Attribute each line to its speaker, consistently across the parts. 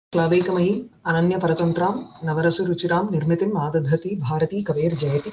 Speaker 1: क्लादैकमयी अनन्यपरतन्त्रां नवरसरुचिरां निर्मितिम् आदधति भारती कवेर्जयति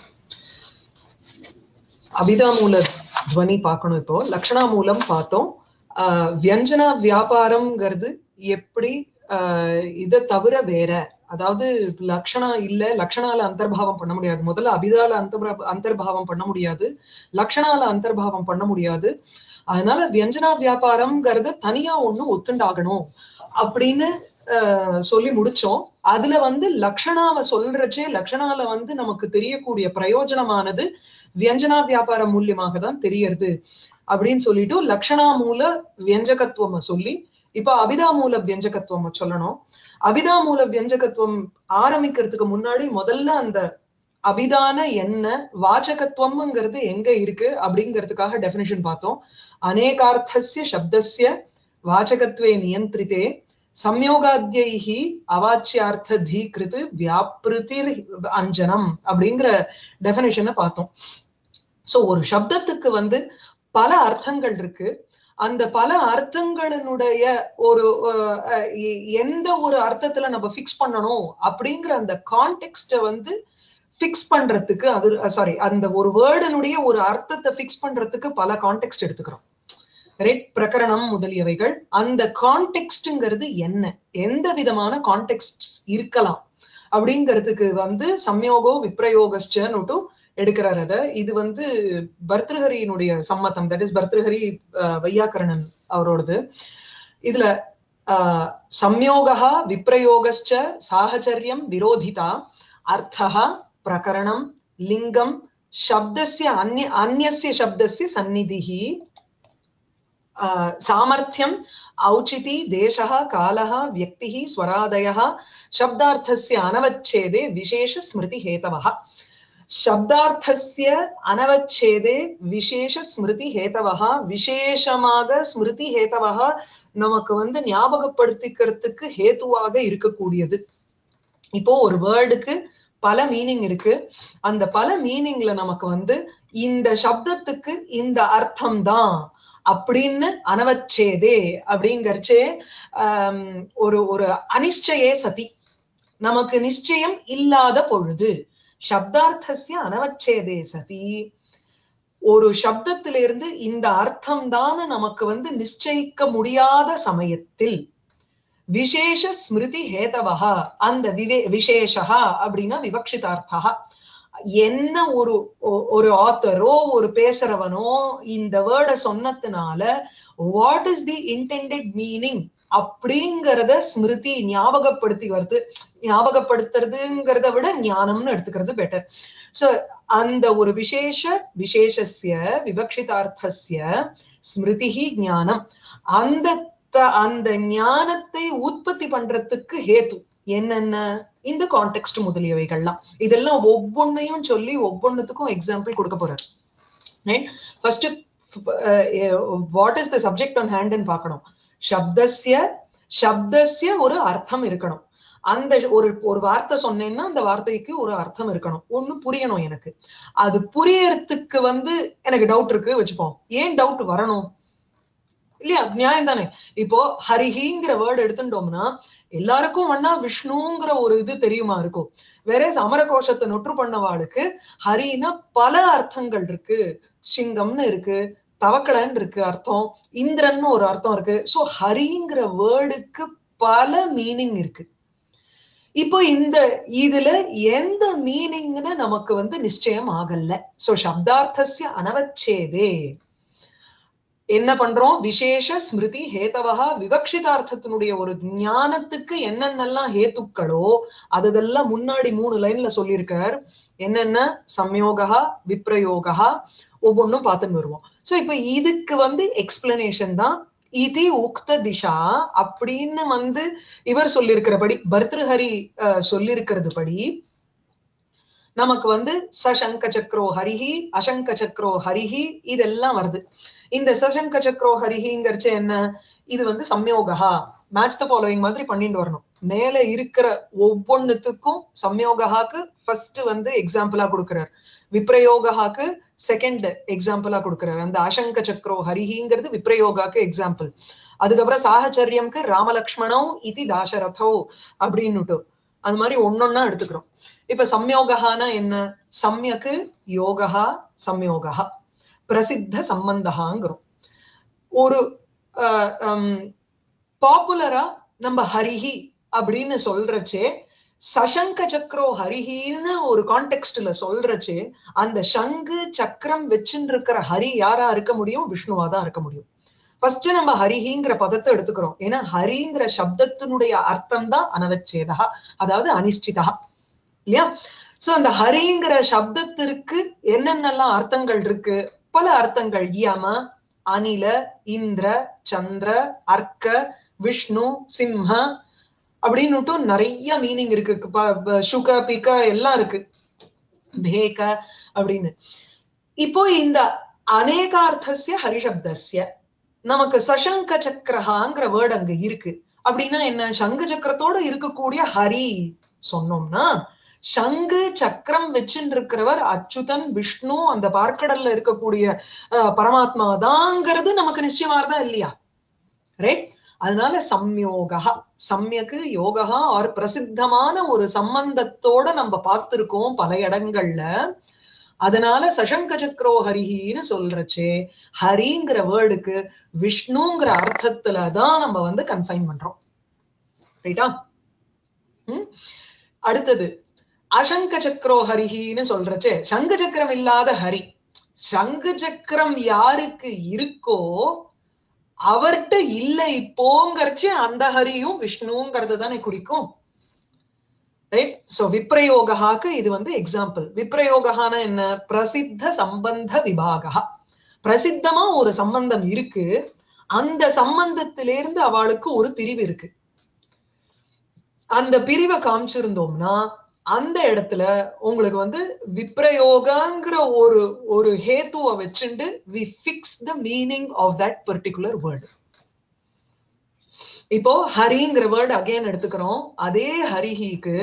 Speaker 1: அபிதாமூல துவனி பார்க்கணும் இப்போ லக்ஷணா மூலம் பார்த்தோம் ஆஹ் வியஞ்சனா வியாபாரம்ங்கிறது எப்படி ஆஹ் இதை தவிர வேற அதாவது லக்ஷணா இல்ல லக்ஷணால அந்தர்பாவம் பண்ண முடியாது முதல்ல அபிதால அந்த அந்தர்பாவம் பண்ண முடியாது லக்ஷணால அந்தர்பாவம் பண்ண முடியாது அதனால வியஞ்சனா வியாபாரம்ங்கிறத தனியா ஒண்ணு ஒத்துண்டாகணும் அப்படின்னு சொல்லி முடிச்சோம் அதுல வந்து லக்ஷணாவை சொல்றச்சே லக்ஷணால வந்து நமக்கு தெரியக்கூடிய பிரயோஜனமானது வியஞ்சனா வியாபார மூலியமாக தான் தெரியறது அப்படின்னு சொல்லிட்டு லக்ஷணா மூல வியஞ்சகத்துவம் சொல்லி இப்ப அபிதா மூல வியஞ்சகத்துவம் சொல்லணும் அபிதா மூல வியஞ்சகத்துவம் ஆரம்பிக்கிறதுக்கு முன்னாடி முதல்ல அந்த அபிதான என்ன வாச்சகத்துவம்ங்கிறது எங்க இருக்கு அப்படிங்கிறதுக்காக டெபினிஷன் பார்த்தோம் அநேகார்த்தசிய சப்தசிய வாச்சகத்துவே நியந்திரித்தே சம்யோகாத்தியைஹி அவாச்சியார்த்த தீகிருத்து வியாபிருதிர் அஞ்சனம் அப்படிங்கிற டெபினிஷனை பார்த்தோம் சோ ஒரு சப்தத்துக்கு வந்து பல அர்த்தங்கள் இருக்கு அந்த பல அர்த்தங்களினுடைய ஒரு எந்த ஒரு அர்த்தத்துல நம்ம பிக்ஸ் பண்ணணும் அப்படிங்கிற அந்த கான்டெக்ட வந்து பிக்ஸ் பண்றதுக்கு அது சாரி அந்த ஒரு வேர்டனுடைய ஒரு அர்த்தத்தை பிக்ஸ் பண்றதுக்கு பல கான்டெக்ட் எடுத்துக்கிறோம் ரைட் பிரகரணம் முதலியவைகள் அந்த கான்டெக்ட்ங்கிறது என்ன எந்த விதமான கான்டெக்ட் இருக்கலாம் அப்படிங்கிறதுக்கு வந்து சம்யோகோ விப்ரயோகஸ்டன்னுட்டு எடுக்கிறார் அத இது வந்து பர்திருஹரியினுடைய சம்மத்தம் தட் இஸ் பர்திருஹரி வையாக்கரணன் அவரோடது இதுல ஆஹ் சம்யோகா விப்ரயோகஸ்ச சாகச்சரியம் விரோதிதா அர்த்தா பிரகரணம் லிங்கம் சப்தஸ்ய அந்நிய அந்நிய சப்தஸ்ய சந்நிதிஹி सामर्थ्यम् औचिति देशः कालः व्यक्तिः स्वरादयः शब्दार्थस्य अनवच्छेदे विशेषस्मृतिहेतवः शब्दार्थस्य अनवच्छेदे विशेषस्मृतिहेतवः விசேஷமாக ஸ்மிருதி ஹேதவக நமக்கு வந்து ஞாபகப்படுத்திக்கிறதுக்கு ஹேத்துவாக இருக்கக்கூடியது இப்போ ஒரு வேர்டுக்கு பல மீனிங் இருக்கு அந்த பல மீனிங்ல நமக்கு வந்து இந்த சப்தத்துக்கு இந்த அர்த்தம் தான் அப்படின்னு அனவச்சேதே அப்படிங்கறச்சே ஆஹ் ஒரு ஒரு அனிஷ்டயே சதி நமக்கு நிச்சயம் இல்லாத பொழுது சப்தார்த்தசிய அனவச்சேதே சதி ஒரு சப்தத்திலிருந்து இந்த அர்த்தம் தான் நமக்கு வந்து நிச்சயிக்க முடியாத சமயத்தில் விசேஷ ஸ்மிருதி ஹேதவகா அந்த விவே விசேஷா அப்படின்னா விவக்ஷிதார்த்தா என்ன ஒரு ஒரு ஆத்தரோ ஒரு பேசுறவனோ இந்த வேர்டை சொன்னதுனால what is the intended meaning அப்படிங்கறத ஸ்மிருதி ஞாபகப்படுத்தி வருது ஞாபகப்படுத்துறதுங்கிறத விட ஞானம்னு எடுத்துக்கிறது பெட்டர் சோ அந்த ஒரு விசேஷ விசேஷஸ்ய விவக்ஷிதார்த்தஸ்ய ஸ்மிருதி ஞானம் அந்த அந்த ஞானத்தை உற்பத்தி பண்றதுக்கு ஹேத்து என்னென்ன இந்த கான்டெக்ட் முதலியவைகள்லாம் இதெல்லாம் ஒவ்வொன்னையும் சொல்லி ஒவ்வொன்னுத்துக்கும் எக்ஸாம்பிள் கொடுக்க போறாரு right first what is the subject on ஹேண்ட்னு பார்க்கணும் சப்தஸ்ய சப்தஸ்ய ஒரு அர்த்தம் இருக்கணும் அந்த ஒரு ஒரு வார்த்தை சொன்னேன்னா அந்த வார்த்தைக்கு ஒரு அர்த்தம் இருக்கணும் ஒண்ணு புரியணும் எனக்கு அது புரியறதுக்கு வந்து எனக்கு டவுட் இருக்கு வச்சுப்போம் ஏன் டவுட் வரணும் இல்லையா நியாயம் தானே இப்போ ஹரிஹிங்கிற வேர்டு எடுத்துட்டோம்னா எல்லாருக்கும் வேணா விஷ்ணுங்கிற ஒரு இது தெரியுமா இருக்கும் வேற அமர கோஷத்தை நொற்று பண்ணவாளுக்கு ஹரினா பல அர்த்தங்கள் இருக்கு சிங்கம்னு இருக்கு தவக்கடன்னு இருக்கு அர்த்தம் இந்திரன்னு ஒரு அர்த்தம் இருக்கு சோ ஹரிங்கிற வேர்டுக்கு பல மீனிங் இருக்கு இப்போ இந்த இதுல எந்த மீனிங்னு நமக்கு வந்து நிச்சயம் ஆகல சோ சப்தார்த்தசிய அனவச்சேதே என்ன பண்றோம் விசேஷ ஸ்மிருதி ஹேதவகா விவக்ஷிதார்த்தத்தினுடைய ஒரு ஞானத்துக்கு என்னென்னலாம் ஹேத்துக்களோ அதெல்லாம் முன்னாடி மூணு லைன்ல சொல்லியிருக்கார் என்னென்ன சம்யோகா விப்ரயோகா ஒவ்வொன்றும் பார்த்துன்னு வருவோம் சோ இப்ப இதுக்கு வந்து எக்ஸ்பிளனேஷன் தான் இது உக்த திஷா அப்படின்னு வந்து இவர் சொல்லியிருக்கிறபடி பர்திருஹரி சொல்லியிருக்கிறது படி நமக்கு வந்து சசங்க சக்கரோ ஹரிஹி அசங்க சக்கரோ ஹரிஹி இதெல்லாம் வருது இந்த சசங்க சக்கரோ ஹரிஹிங்கிறச்ச என்ன இது வந்து சம்யோகா மேட்ச் த ஃபாலோவிங் மாதிரி பண்ணிட்டு வரணும் மேல இருக்கிற ஒவ்வொன்னுத்துக்கும் சம்யோகாக்கு ஃபர்ஸ்ட் வந்து எக்ஸாம்பிளா கொடுக்கிறார் விப்ரயோகாக்கு செகண்ட் எக்ஸாம்பிளா கொடுக்கிறார் அந்த அசங்க சக்கரோ ஹரிஹிங்கிறது விப்ரயோகாக்கு எக்ஸாம்பிள் அதுக்கப்புறம் சாகச்சரியம்க்கு ராமலக்ஷ்மணோ இதி தாசரதோ அப்படின்னுட்டு அது மாதிரி ஒன்னொன்னா எடுத்துக்கிறோம் இப்ப சம்யோகானா என்ன சம்யக்கு யோகா சம்யோகா பிரசித்த சம்பந்தகாங்கிறோம் ஒரு பாப்புலரா நம்ம ஹரிஹி அப்படின்னு சொல்றச்சே சசங்க சக்கரோ ஹரிஹின்னு ஒரு கான்டெக்ட்ல சொல்றச்சே அந்த சங்கு சக்கரம் வச்சுட்டு இருக்கிற ஹரி யாரா இருக்க முடியும் விஷ்ணுவா தான் இருக்க முடியும் ஃபர்ஸ்ட் நம்ம ஹரிஹிங்கிற பதத்தை எடுத்துக்கிறோம் ஏன்னா ஹரிங்கிற சப்தத்தினுடைய அர்த்தம் தான் அனவச்சேதா அதாவது அனிஷ்டிதா இல்லையா சோ அந்த ஹரிங்கிற சப்தத்திற்கு என்னென்னலாம் அர்த்தங்கள் இருக்கு பல அர்த்தங்கள் யம அனில இந்திர சந்திர அர்க்க விஷ்ணு சிம்ம அப்படின்னுட்டு நிறைய மீனிங் இருக்கு சுக பிக எல்லாம் இருக்கு பேக அப்படின்னு இப்போ இந்த அநேகார்த்தசிய ஹரிசப்தஸ்ய நமக்கு சசங்க சக்கரஹாங்கிற வேர்டு அங்க இருக்கு அப்படின்னா என்ன சங்கு சக்கரத்தோட இருக்கக்கூடிய ஹரி சொன்னோம்னா சங்கு சக்கரம் வச்சுட்டு இருக்கிறவர் அச்சுதன் விஷ்ணு அந்த பார்க்கடல்ல இருக்கக்கூடிய பரமாத்மா தாங்கிறது நமக்கு நிச்சயமானதா இல்லையா ரைட் அதனால சம்யோகா சம்யக்கு யோகா ஒரு பிரசித்தமான ஒரு சம்பந்தத்தோட நம்ம பார்த்திருக்கோம் பல இடங்கள்ல அதனால சசங்க சக்கரோ ஹரிஹின்னு சொல்றச்சே ஹரிங்கிற வேர்டுக்கு விஷ்ணுங்கிற அர்த்தத்துலதான் நம்ம வந்து கன்ஃபைன் பண்றோம் ரைட்டா உம் அடுத்தது அசங்க சக்கரோ ஹரிஹின்னு சொல்றச்சே சங்கு சக்கரம் இல்லாத ஹரி சங்கு சக்கரம் யாருக்கு இருக்கோ அவர்கிட்ட இல்ல இப்போங்கிறச்சு அந்த ஹரியும் விஷ்ணுங்கிறது தானே குறிக்கும் ரைட் சோ விப்ரயோகாக்கு இது வந்து எக்ஸாம்பிள் விப்ரயோகான என்ன பிரசித்த சம்பந்த விபாகா பிரசித்தமா ஒரு சம்பந்தம் இருக்கு அந்த சம்பந்தத்திலிருந்து அவளுக்கு ஒரு பிரிவு இருக்கு அந்த பிரிவை காமிச்சிருந்தோம்னா அந்த இடத்துல உங்களுக்கு வந்து விப்ரயோகங்கிற ஒரு ஒரு ஹேத்துவ வச்சுண்டு we fix the meaning of that particular word இப்போ ஹரிங்கிற வேர்டு அகைன் எடுத்துக்கிறோம் அதே ஹரிஹிக்கு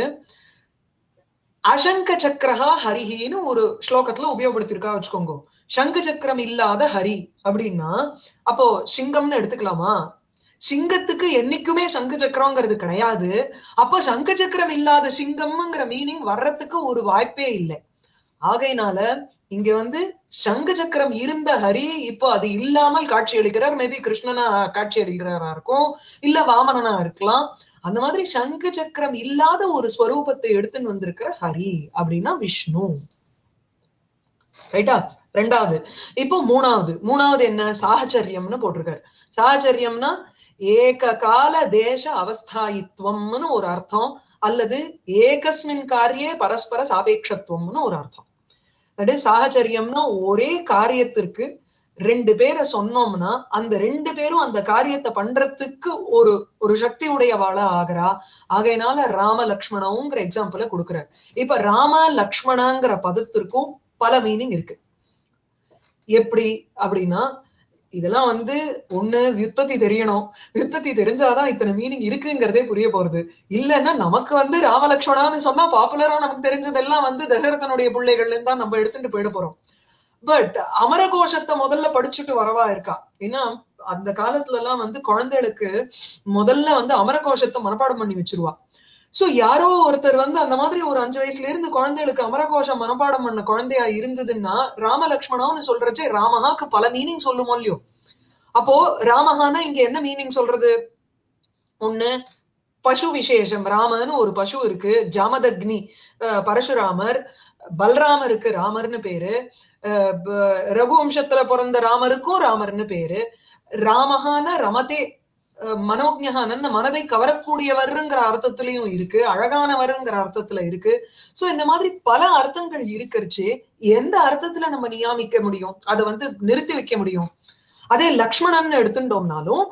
Speaker 1: அசங்க சக்கரஹா ஹரிஹின்னு ஒரு ஸ்லோகத்துல உபயோகப்படுத்திருக்கா வச்சுக்கோங்க சங்கு சக்கரம் இல்லாத ஹரி அப்படின்னா அப்போ சிங்கம்னு எடுத்துக்கலாமா சிங்கத்துக்கு என்னைக்குமே சங்கு சக்கரங்கிறது கிடையாது அப்போ சங்கு சக்கரம் இல்லாத சிங்கம்ங்கிற மீனிங் வர்றதுக்கு ஒரு வாய்ப்பே இல்லை ஆகையினால இங்க வந்து சங்கு சக்கரம் இருந்த ஹரி இப்போ அது இல்லாமல் காட்சி அளிக்கிறார் மேபி கிருஷ்ணனா காட்சி அளிக்கிறாரா இருக்கும் இல்ல வாமனனா இருக்கலாம் அந்த மாதிரி சங்கு சக்கரம் இல்லாத ஒரு ஸ்வரூபத்தை எடுத்துன்னு வந்திருக்கிற ஹரி அப்படின்னா விஷ்ணு ரைட்டா ரெண்டாவது இப்போ மூணாவது மூணாவது என்ன சாஹச்சரியம்னு போட்டிருக்காரு சாஹச்சரியம்னா ஏக கால தேச அவஸ்தாயித்வம்னு ஒரு அர்த்தம் அல்லது ஏகஸ்மின் காரியே பரஸ்பர சாபேட்சத்துவம்னு ஒரு அர்த்தம் தட் இஸ் சாஹச்சரியம்னா ஒரே காரியத்திற்கு ரெண்டு பேரை சொன்னோம்னா அந்த ரெண்டு பேரும் அந்த காரியத்தை பண்றதுக்கு ஒரு ஒரு சக்தி உடையவாளா ஆகிறா ஆகையினால ராம லக்ஷ்மணவுங்கிற எக்ஸாம்பிள கொடுக்குறார் இப்ப ராம லக்ஷ்மணங்கிற பதத்திற்கும் பல மீனிங் இருக்கு எப்படி அப்படின்னா இதெல்லாம் வந்து ஒண்ணு வியுற்பத்தி தெரியணும் வியுற்பத்தி தெரிஞ்சாதான் இத்தனை மீனிங் இருக்குங்கிறதே புரிய போறது இல்லைன்னா நமக்கு வந்து ராமலக்ஷ்மணான்னு சொன்னா பாப்புலரா நமக்கு தெரிஞ்சதெல்லாம் வந்து தசரதனுடைய பிள்ளைகள்ல தான் நம்ம எடுத்துட்டு போயிட போறோம் பட் அமரகோஷத்தை முதல்ல படிச்சுட்டு வரவா இருக்கா ஏன்னா அந்த காலத்துல எல்லாம் வந்து குழந்தைகளுக்கு முதல்ல வந்து அமரகோஷத்தை மனப்பாடம் பண்ணி வச்சிருவா சோ யாரோ ஒருத்தர் வந்து அந்த மாதிரி ஒரு அஞ்சு வயசுல இருந்து குழந்தைகளுக்கு அமரகோஷம் மனப்பாடம் பண்ண குழந்தையா இருந்ததுன்னா ராமலக்ஷ்மணான்னு சொல்றச்சே ராமஹாக்கு பல மீனிங் சொல்லுமோ இல்லையோ அப்போ ராமஹானா இங்க என்ன மீனிங் சொல்றது ஒண்ணு பசு விசேஷம் ராமன்னு ஒரு பசு இருக்கு ஜாமதக்னி பரசுராமர் பல்ராமருக்கு ராமர்னு பேரு ரகுவம்சத்துல பிறந்த ராமருக்கும் ராமர்னு பேரு ராமஹான ரமதே மனோஜகானன் மனதை கவரக்கூடியவருங்கிற அர்த்தத்திலையும் இருக்கு அழகானவருங்கிற அர்த்தத்துல இருக்கு சோ இந்த மாதிரி பல அர்த்தங்கள் இருக்கிறச்சு எந்த அர்த்தத்துல நம்ம நியாமிக்க முடியும் அதை வந்து நிறுத்தி வைக்க முடியும் அதே லக்ஷ்மணன் எடுத்துட்டோம்னாலும்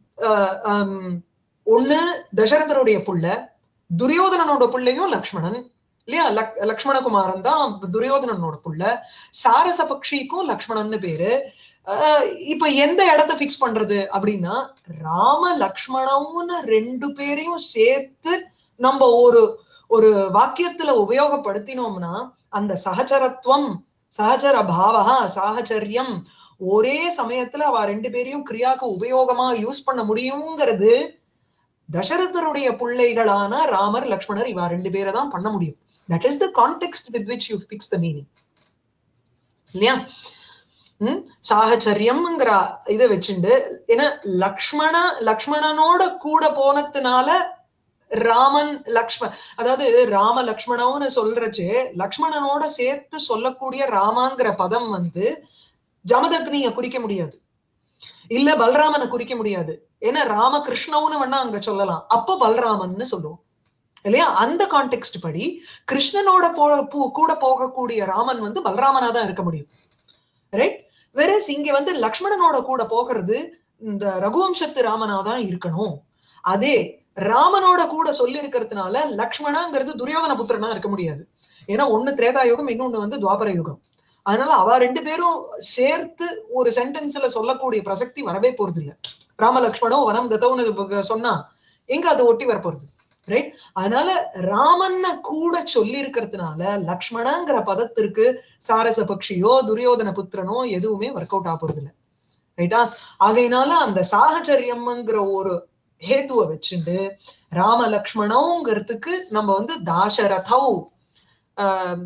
Speaker 1: ஒண்ணு தசரதனுடைய புள்ள துரியோதனனோட புள்ளையும் லக்ஷ்மணன் இல்லையா லக் லக்ஷ்மணகுமாரன் தான் துரியோதனனோட புள்ள சாரச பக்ஷிக்கும் லக்ஷ்மணன்னு பேரு இப்ப எந்த இடத்த பிக்ஸ் பண்றது அப்படின்னா ராம லக்ஷ்மணம்னு ரெண்டு பேரையும் சேர்த்து நம்ம ஒரு ஒரு வாக்கியத்துல உபயோகப்படுத்தினோம்னா அந்த சகச்சரத்துவம் சகச்சர பாவகா சாகச்சரியம் ஒரே சமயத்துல அவ ரெண்டு பேரையும் கிரியாக்கு உபயோகமா யூஸ் பண்ண முடியுங்கிறது தசரதனுடைய பிள்ளைகளான ராமர் லக்ஷ்மணர் இவா ரெண்டு பேரை தான் பண்ண முடியும் that is the context with which you fix the meaning இல்லையா உம் சாகச்சரியம்ங்கிற இதை வச்சுண்டு ஏன்னா லக்ஷ்மண லக்ஷ்மணனோட கூட போனதுனால ராமன் லக்ஷ்ம அதாவது ராம லக்ஷ்மணன்னு சொல்றச்சு லக்ஷ்மணனோட சேர்த்து சொல்லக்கூடிய ராமாங்கிற பதம் வந்து ஜமதக்னிய குறிக்க முடியாது இல்ல பல்ராமனை குறிக்க முடியாது ஏன்னா ராமகிருஷ்ணவுன்னு வேணா அங்க சொல்லலாம் அப்போ பல்ராமன்னு சொல்லுவோம் இல்லையா அந்த கான்டெக்ட் படி கிருஷ்ணனோட போ போ- கூட போகக்கூடிய ராமன் வந்து பல்ராமனா தான் இருக்க முடியும் ரைட் வேற இங்க வந்து லக்ஷ்மணனோட கூட போகிறது இந்த ரகுவம்சத்து ராமனா தான் இருக்கணும் அதே ராமனோட கூட சொல்லி இருக்கிறதுனால லக்ஷ்மணாங்கிறது துரியோதன புத்திரனா இருக்க முடியாது ஏன்னா ஒண்ணு திரேதா யுகம் இன்னொன்னு வந்து துவாபர யுகம் அதனால அவ ரெண்டு பேரும் சேர்த்து ஒரு சென்டென்ஸ்ல சொல்லக்கூடிய பிரசக்தி வரவே போறது இல்ல ராம லக்ஷ்மணோ வனம் கதவுன்னு சொன்னா எங்க அது ஒட்டி வர போறது ரைட் அதனால ராமன்ன கூட சொல்லி இருக்கிறதுனால லக்ஷ்மணங்கிற பதத்திற்கு சாரச பக்ஷியோ துரியோதன புத்திரனோ எதுவுமே ஒர்க் அவுட் ஆக போறது இல்ல ரைட்டா ஆகையினால அந்த சாகச்சரியம்ங்கிற ஒரு ஹேத்துவ வச்சுண்டு ராம லக்ஷ்மணோங்கிறதுக்கு நம்ம வந்து தாசரதௌ ஆஹ்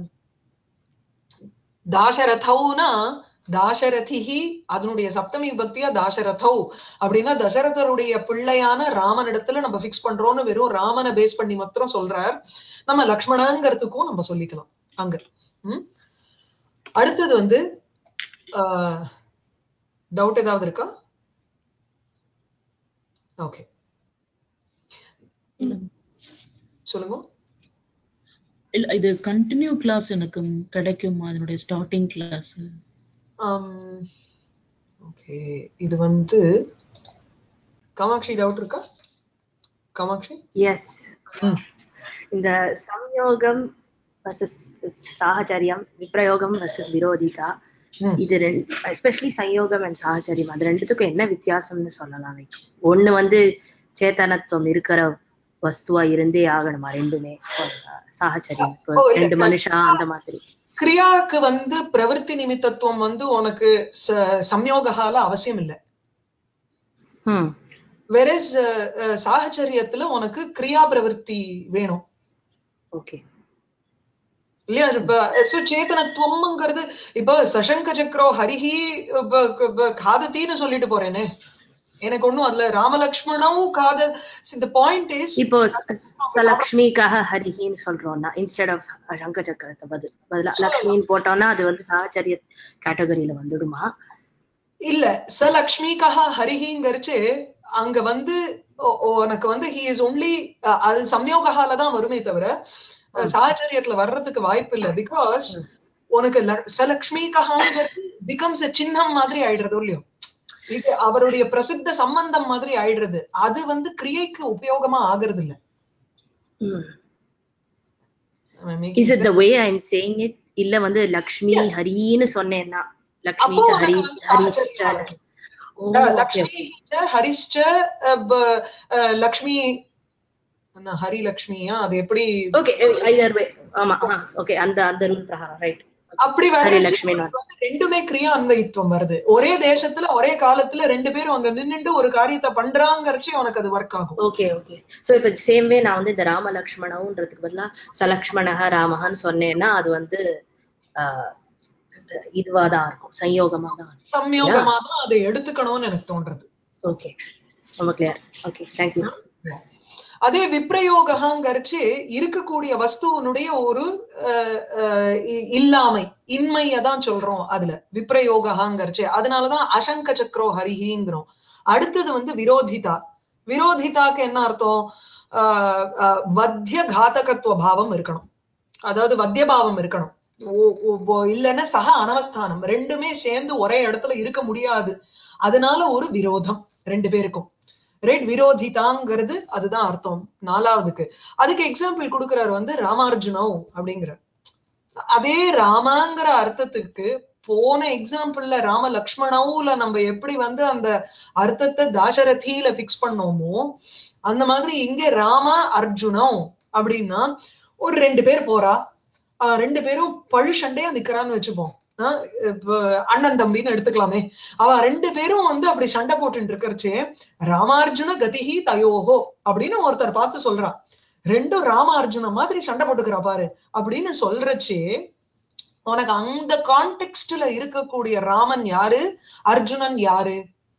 Speaker 1: தாசரதௌனா தாசரதிஹி அதனுடைய சப்தமி விபக்தியா தாசரதௌ அப்படின்னா தசரதருடைய பிள்ளையான ராமனிடத்துல நம்ம ஃபிக்ஸ் பண்றோம்னு வெறும் ராமனை பேஸ் பண்ணி மாத்திரம் சொல்றார் நம்ம லக்ஷ்மணங்கிறதுக்கும் நம்ம சொல்லிக்கலாம் அங்க ம் அடுத்தது வந்து டவுட் ஏதாவது இருக்கா ஓகே சொல்லுங்க
Speaker 2: இல்ல இது கண்டினியூ கிளாஸ் எனக்கு கிடைக்குமா அதனுடைய ஸ்டார்டிங் கிளாஸ்
Speaker 1: ஓகே இது வந்து காமாட்சி டவுட் இருக்கா காமாட்சி
Speaker 3: எஸ்
Speaker 1: ம்
Speaker 3: இந்த சம்யோகம் வர்சஸ் சாகச்சரியம் விப்ரயோகம் வர்சஸ் விரோதிதா
Speaker 1: ம்.
Speaker 3: இது ரெண்டு எஸ்பெஷலி சம்யோகம் அண்ட் சாகச்சரியம் அது ரெண்டுத்துக்கும் என்ன வித்தியாசம்னு சொல்லலாம் like ஒண்ணு வந்து சேத்தனத்துவம் இருக்கிற வஸ்துவா இருந்தே ஆகணுமா ரெண்டுமே சாகச்சரியம் இப்போ
Speaker 1: ஓ, இல்ல,
Speaker 3: ரெண்டு மனுஷா அந்த மாதிரி
Speaker 1: கிரியாக்கு வந்து பிரவருத்தி நிமித்தத்துவம் வந்து உனக்கு ச- சம்யோகால அவசியம் இல்லை
Speaker 3: ம்
Speaker 1: வெரஸ் சாகச்சரியத்துல உனக்கு கிரியா பிரவருத்தி வேணும்
Speaker 3: ஓகே
Speaker 1: இல்லையா இப்ப so சேதனத்துவம்ங்கிறது இப்ப சசங்க சக்கரோ ஹரிஹி இப்ப இப்ப காதத்தின்னு சொல்லிட்டு போறேனே எனக்கு ஒண்ணும் அதுல ராமலக்ஷ்மணம் காத இந்த பாயிண்ட் இஸ்
Speaker 3: இப்போ ச- சலக்ஷ்மிக்காக ஹரிஹின்னு சொல்றோம்னா இன்ஸ்டெட் ஆஃப் சங்க சக்கரத்தை பதில் பதிலா லக்ஷ்மின்னு போட்டோம்னா அது வந்து சாகச்சரிய கேட்டகரியில வந்துடுமா
Speaker 1: இல்ல சலக்ஷ்மிகா ஹரிஹிங்கிறச்சு அங்க வந்து ஒ- ஒ- உனக்கு வந்து ஹி இஸ் ஒன்லி அது சம்யோகால தான் வருமே தவிர அஹ், சாஹச்சரியத்துல வர்றதுக்கு வாய்ப்பு இல்ல பிகாஸ் உனக்கு ல- சலக்ஷ்மிகாங்கிறது பிகம்ஸ் சின்னம் மாதிரி ஆயிடுறது இல்லையோ இது அவருடைய பிரசித்த சம்பந்தம் மாதிரி ஆயிடுறது அது வந்து கிரியைக்கு உபயோகமா ஆகுறது இல்ல
Speaker 3: is it the way I am saying it இல்ல வந்து லக்ஷ்மி ஹரின்னு சொன்னேன்னா லக்ஷ்மி
Speaker 1: அப்போ
Speaker 3: ஹரி
Speaker 1: உனக்கு வந்து
Speaker 3: ஹரிஷ்ட
Speaker 1: சாகச்சரியம்
Speaker 3: ஓ
Speaker 1: அஹ்,
Speaker 3: ஓகே
Speaker 1: லக்ஷ்மி ச, ஹரிஷ்ச அஹ், ப- அஹ், லக்ஷ்மி என்ன, ஹரி லக்ஷ்மியா அது எப்படி
Speaker 3: ஓகே ஐதர் வே ஆமா ஓகே அந்த அந்த ரூல் பிரகாரம் ரைட்
Speaker 1: அப்படி
Speaker 3: ஹரி
Speaker 1: வர
Speaker 3: லக்ஷ்மி
Speaker 1: ரெண்டுமே கிரியா அன்வயித்துவம் வருது ஒரே தேசத்துல ஒரே காலத்துல ரெண்டு பேரும் அங்க நின்னுட்டு ஒரு காரியத்தை பண்றாங்கறச்சு உனக்கு அது ஒர்க் ஆகும்
Speaker 3: ஓகே ஓகே சோ இப்ப சேம் வே நான் வந்து இந்த ராம லக்ஷ்மணன்றதுக்கு பதிலா சலக்ஷ்மணஹ ராமஹன்னு சொன்னேன்னா அது வந்து ஆஹ், இதுவா தான் இருக்கும் சயோகமா தான் இருக்கும்
Speaker 1: சம்யோகமா தான் அதை எடுத்துக்கணும்னு எனக்கு தோன்றது
Speaker 3: ஓகே ரொம்ப கிளியர் ஓகே தேங்க்யூ
Speaker 1: அதே விப்ரயோகங்கிறச்சு இருக்கக்கூடிய வஸ்துவனுடைய ஒரு அஹ், அஹ், இ- இல்லாமை இன்மையை தான் சொல்றோம் அதுல விப்ரயோகங்கிறச்சு அதனாலதான் அசங்க சக்கரோ ஹரிஹிங்கிறோம் அடுத்தது வந்து விரோதிதா விரோதிதாக்கு என்ன அர்த்தம் ஆஹ் ஆஹ் வத்திய காதகத்துவ பாவம் இருக்கணும் அதாவது வத்திய பாவம் இருக்கணும் ஓ- ஓ- ஓ- இல்லைன்னா சக அனவஸ்தானம் ரெண்டுமே சேர்ந்து ஒரே இடத்துல இருக்க முடியாது அதனால ஒரு விரோதம் ரெண்டு பேருக்கும் ரைட் விரோதிதாங்கிறது அதுதான் அர்த்தம் நாலாவதுக்கு அதுக்கு எக்ஸாம்பிள் கொடுக்கிறார் வந்து ராமார்ஜுனோ அப்படிங்கிற அதே ராமாங்கிற அர்த்தத்துக்கு போன எக்ஸாம்பிள்ல ராம லக்ஷ்மணவுல நம்ம எப்படி வந்து அந்த அர்த்தத்தை தாசரதியில பிக்ஸ் பண்ணோமோ அந்த மாதிரி இங்க ராம அர்ஜுனோ அப்படின்னா ஒரு ரெண்டு பேர் போறா ஆஹ் ரெண்டு பேரும் பழு சண்டையா நிக்கிறான்னு வச்சுப்போம் ஆஹ் இப்ப அண்ணன் தம்பின்னு எடுத்துக்கலாமே அவ ரெண்டு பேரும் வந்து அப்படி சண்டை போட்டுட்டு இருக்கறச்சே ராமார்ஜுன கதிஹி தயோஹோ அப்படின்னு ஒருத்தர் பார்த்து சொல்றா ரெண்டும் ராமார்ஜுன மாதிரி சண்டை போட்டுக்கிறா பாரு அப்படின்னு சொல்றச்சே உனக்கு அந்த கான்டெக்ட்ல இருக்கக்கூடிய ராமன் யாரு அர்ஜுனன் யாரு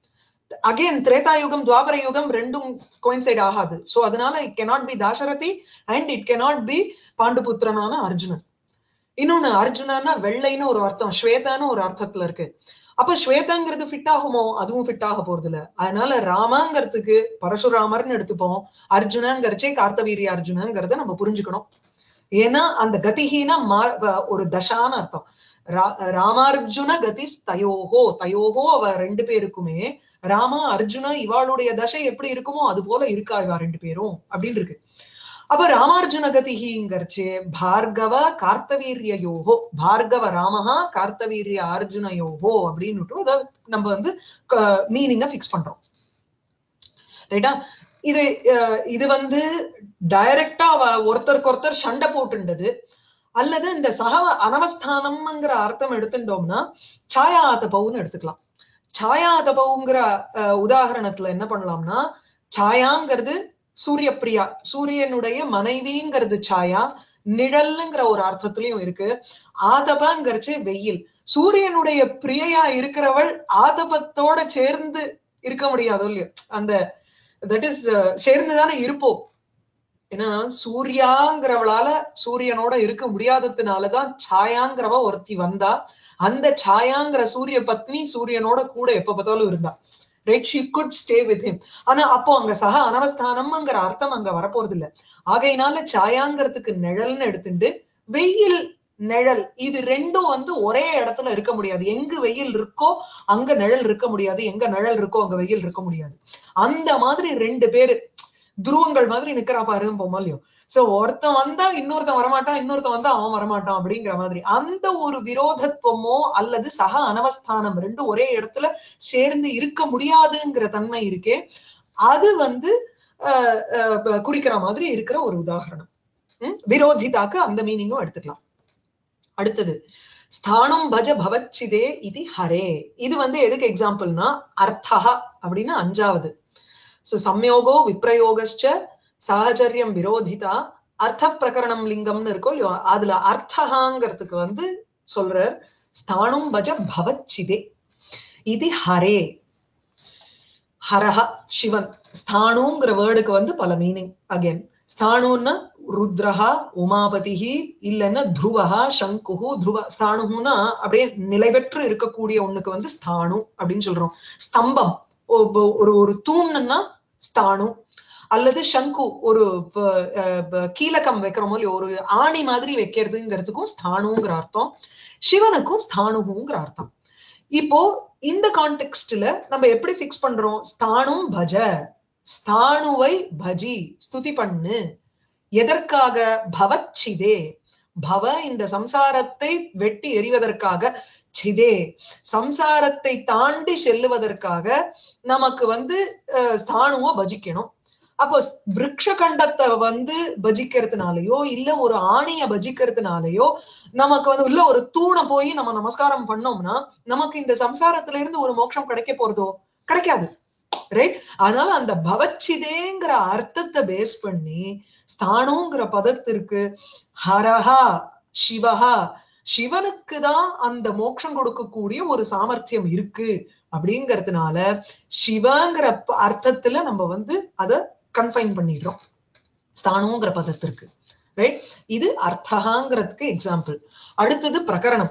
Speaker 1: அகைன் திரேதா யுகம் துவாபர யுகம் ரெண்டும் கோயின்சைட் ஆகாது சோ அதனால it cannot be Dasarathi and it cannot be பாண்டுபுத்திரனான அர்ஜுனன் இன்னொன்னு அர்ஜுனன்னா வெள்ளைன்னு ஒரு அர்த்தம் ஸ்வேதான்னு ஒரு அர்த்தத்துல இருக்கு அப்ப ஸ்வேதாங்கிறது ஃபிட் ஆகுமோ அதுவும் ஃபிட் ஆக போறது இல்ல அதனால ராமாங்கிறதுக்கு பரசுராமர்னு எடுத்துப்போம் அர்ஜுனங்கிறச்சே கார்த்தவீரிய அர்ஜுனங்கிறத நம்ம புரிஞ்சுக்கணும் ஏன்னா அந்த கதிஹீனா மா- வ- ஒரு தசான அர்த்தம் ரா- ராமார்ஜுன கதி தயோஹோ தயோஹோ அவ ரெண்டு பேருக்குமே ராமா அர்ஜுனா இவாளுடைய தசை எப்படி இருக்குமோ அது போல இருக்கா இவா ரெண்டு பேரும் அப்படின்னு இருக்கு அப்ப ராமார்ஜுன கதிஹிங்கிறச்சு பார்கவ கார்த்தவீரியயோகோ பார்கவ ராமஹா கார்த்தவீரிய அர்ஜுனயோகோ அப்படின்னுட்டு அத நம்ம வந்து மீனிங்க ஃபிக்ஸ் பண்றோம் ரைட்டா இது அஹ், இது வந்து டைரக்டா ஒருத்தருக்கு ஒருத்தர் சண்டை போட்டுண்டது அல்லது இந்த சக அனவஸ்தானம்ங்கிற அர்த்தம் எடுத்துட்டோம்னா சாயாதபவுன்னு எடுத்துக்கலாம் சாயாதபவுங்கிற அஹ், உதாகரணத்துல என்ன பண்ணலாம்னா சாயாங்கிறது சூரிய பிரியா சூரியனுடைய மனைவிங்கிறது சாயா நிழல்ங்கிற ஒரு அர்த்தத்திலயும் இருக்கு ஆதபங்கிறச்சு வெயில் சூரியனுடைய பிரியையா இருக்கிறவள் ஆதபத்தோட சேர்ந்து இருக்க முடியாதோ இல்லையோ அந்த தட் இஸ் சேர்ந்துதானே இருப்போம் ஏன்னா சூர்யாங்கிறவளால சூரியனோட இருக்க முடியாததுனாலதான் சாயாங்கிறவ ஒருத்தி வந்தா அந்த சாயாங்கிற சூரிய பத்னி சூரியனோட கூட எப்ப பார்த்தாலும் இருந்தா right she could stay with him ஆனா அப்போ அங்க சக அனவஸ்தானம்ங்கிற அர்த்தம் அங்க வரப்போறது இல்ல ஆகையினால சாயாங்கிறதுக்கு நிழல்னு எடுத்துட்டு வெயில் நிழல் இது ரெண்டும் வந்து ஒரே இடத்துல இருக்க முடியாது எங்க வெயில் இருக்கோ அங்க நிழல் இருக்க முடியாது எங்க நிழல் இருக்கோ அங்க வெயில் இருக்க முடியாது அந்த மாதிரி ரெண்டு பேரு துருவங்கள் மாதிரி நிக்கிறா பாரு பொம்மல்லையும் சோ ஒருத்தன் வந்தா இன்னொருத்தன் வரமாட்டான் இன்னொருத்தன் வந்தா அவன் வரமாட்டான் அப்படிங்கிற மாதிரி அந்த ஒரு விரோதத்துவமோ அல்லது சக அனவஸ்தானம் ரெண்டும் ஒரே இடத்துல சேர்ந்து இருக்க முடியாதுங்கிற தன்மை இருக்கே அது வந்து அஹ், அஹ், குறிக்கிற மாதிரி இருக்கிற ஒரு உதாரணம் ம்? விரோதிதாக்கு அந்த மீனிங்கும் எடுத்துக்கலாம் அடுத்தது ஸ்தானம் பஜ பவச்சிதே இது ஹரே இது வந்து எதுக்கு எக்ஸாம்பிள்னா அர்த்தஹா அப்படின்னா அஞ்சாவது சோ சம்யோகோ விப்ரயோகஸ்ச சாஹச்சரியம் விரோதிதா அர்த்த பிரகரணம் லிங்கம்னு இருக்கும் இல்லையோ அதுல அர்த்தஹாங்கிறதுக்கு வந்து சொல்றார் ஸ்தானம் பஜ பவச்சிதே இது ஹரே ஹரஹ சிவன் ஸ்தானுங்கிற வேர்டுக்கு வந்து பல மீனிங் அகைன் ஸ்தானுன்னா ருத்ரஹா உமாபதிஹி இல்லைன்னா துருவஹா சங்குஹு துருவ ஸ்தானுனா அப்படியே நிலைபெற்று இருக்கக்கூடிய ஒண்ணுக்கு வந்து ஸ்தானு அப்படின்னு சொல்றோம் ஸ்தம்பம் ஒ- ஒ- ஒரு ஒரு தூண்னா ஸ்தானு அல்லது சங்கு ஒரு ப- அஹ் ப- கீலகம் வைக்கிறோமோ இல்லையோ ஒரு ஆணி மாதிரி வைக்கிறதுங்கிறதுக்கும் ஸ்தானுங்கிற அர்த்தம் சிவனுக்கும் ஸ்தானுங்கிற அர்த்தம் இப்போ இந்த கான்டெக்ஸ்ட்ல நம்ம எப்படி ஃபிக்ஸ் பண்றோம் ஸ்தானும் பஜ ஸ்தானுவை பஜி ஸ்துதி பண்ணு எதற்காக பவச்சிதே பவ இந்த சம்சாரத்தை வெட்டி எறிவதற்காக சிதே சம்சாரத்தை தாண்டி செல்லுவதற்காக நமக்கு வந்து அஹ், ஸ்தானுவ பஜிக்கணும் அப்போ விருட்ச கண்டத்தை வந்து பஜிக்கிறதுனாலயோ இல்ல ஒரு ஆணிய பஜிக்கிறதுனாலயோ நமக்கு வந்து இல்ல ஒரு தூணை போய் நம்ம நமஸ்காரம் பண்ணோம்னா நமக்கு இந்த சம்சாரத்துல இருந்து ஒரு மோட்சம் கிடைக்க போறதோ கிடைக்காது ரைட் அதனால அந்த பவச்சிதேங்கிற அர்த்தத்தை பேஸ் பண்ணி ஸ்தானுங்கிற பதத்திற்கு ஹரஹா சிவஹா சிவனுக்கு தான் அந்த மோட்சம் கொடுக்கக்கூடிய ஒரு சாமர்த்தியம் இருக்கு அப்படிங்கறதுனால சிவங்கிற ப- அர்த்தத்துல நம்ம வந்து அத கன்ஃபைன் பண்ணிடுறோம் ஸ்தானுங்கிற பதத்திற்கு ரைட் இது அர்த்தகாங்கிறதுக்கு எக்ஸாம்பிள் அடுத்தது பிரகரணம்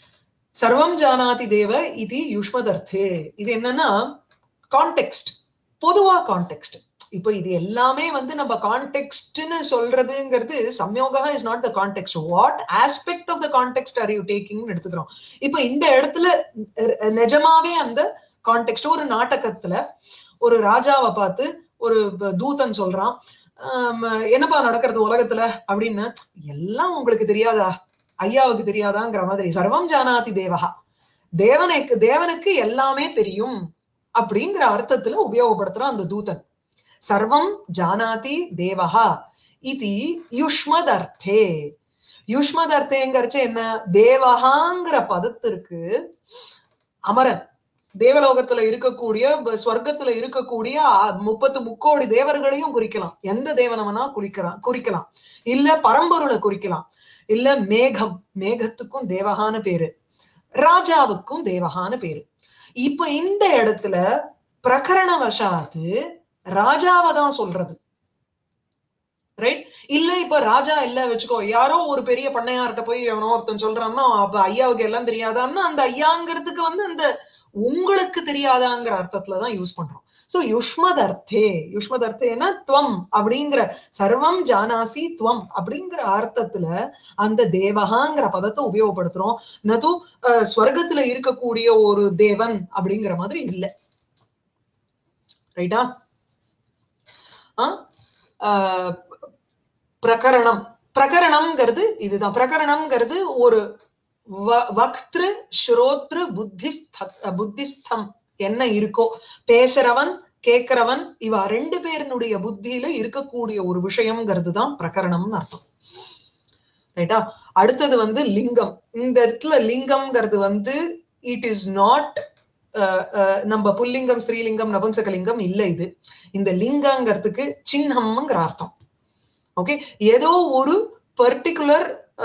Speaker 1: சர்வம் ஜானாதி தேவ இது யுஷ்மதர்த்தே இது என்னன்னா கான்டெக்ஸ்ட் பொதுவா கான்டெக்ஸ்ட் இப்போ இது எல்லாமே வந்து நம்ம கான்டெக்ஸ்ட்னு சொல்றதுங்கிறது சம்யோகா is not the context what aspect of the context are you டேக்கிங்னு எடுத்துக்கிறோம் இப்போ இந்த இடத்துல அஹ், நிஜமாவே அந்த கான்டெக்ட் ஒரு நாடகத்துல ஒரு ராஜாவை பார்த்து ஒரு ப- தூதன் சொல்றான் ஆம், என்னப்பா நடக்கிறது உலகத்துல அப்படின்னு எல்லாம் உங்களுக்கு தெரியாதா ஐயாவுக்கு தெரியாதாங்கிற மாதிரி சர்வம் ஜானாதி தேவஹா தேவனுக்கு தேவனுக்கு எல்லாமே தெரியும் அப்படிங்கிற அர்த்தத்துல உபயோகப்படுத்துறான் அந்த தூதன் சர்வம் ஜானாதி தேவஹா இது யுஷ்மத் அர்த்தே யுஷ்மத் அர்த்தேங்கரிச்சு என்ன தேவகாங்கிற பதத்திற்கு அமரன் தேவலோகத்துல இருக்கக்கூடிய ப- ஸ்வர்க்கத்துல இருக்கக்கூடிய அ- முப்பத்து முக்கோடி தேவர்களையும் குறிக்கலாம் எந்த தேவனவனா குறிக்கலாம் குறிக்கலாம் இல்ல பரம்பொருளை குறிக்கலாம் இல்ல மேகம் மேகத்துக்கும் தேவகான பேரு ராஜாவுக்கும் தேவகான பேரு இப்ப இந்த இடத்துல பிரகரண வசாத்து ராஜாவை தான் சொல்றது ரைட் இல்ல இப்ப ராஜா இல்ல வச்சுக்கோ யாரோ ஒரு பெரிய பண்ணையார்கிட்ட போய் எவனோ ஒருத்தன் சொல்றான்னா அப்ப ஐயாவுக்கு எல்லாம் தெரியாதான்னா அந்த ஐயாங்கிறதுக்கு வந்து அந்த உங்களுக்கு தெரியாதாங்கிற அர்த்தத்துலதான் யூஸ் பண்றோம் சோ யுஷ்மத் அர்த்தே யுஷ்மத் அர்த்தேனா துவம் அப்படிங்கிற சர்வம் ஜானாசி துவம் அப்படிங்கிற அர்த்தத்துல அந்த தேவகாங்கிற பதத்தை உபயோகப்படுத்துறோம் நது அஹ், ஸ்வர்க்கத்துல இருக்கக்கூடிய ஒரு தேவன் அப்படிங்கிற மாதிரி இல்ல ரைட்டா ஆஹ் பிரகரணம் பிரகரணம்ங்கிறது இதுதான் பிரகரணம்ங்கிறது ஒரு வ- வக்திரு ஸ்ரோத்ரு புத்திஸ்த புத்திஸ்தம் என்ன இருக்கோ பேசுறவன் கேட்கிறவன் இவ ரெண்டு பேரினுடைய புத்தியில இருக்கக்கூடிய ஒரு விஷயம்ங்கிறது தான் பிரகரணம்னு அர்த்தம் ரைட்டா அடுத்தது வந்து லிங்கம் இந்த இடத்துல லிங்கம்ங்கிறது வந்து இட் இஸ் நாட் நம்ம புல்லிங்கம் ஸ்திரீலிங்கம் நபும்சகலிங்கம் இல்ல இது இந்த லிங்கங்கிறதுக்கு சின்னம்ங்கிற அர்த்தம் ஓகே ஏதோ ஒரு பர்டிகுலர்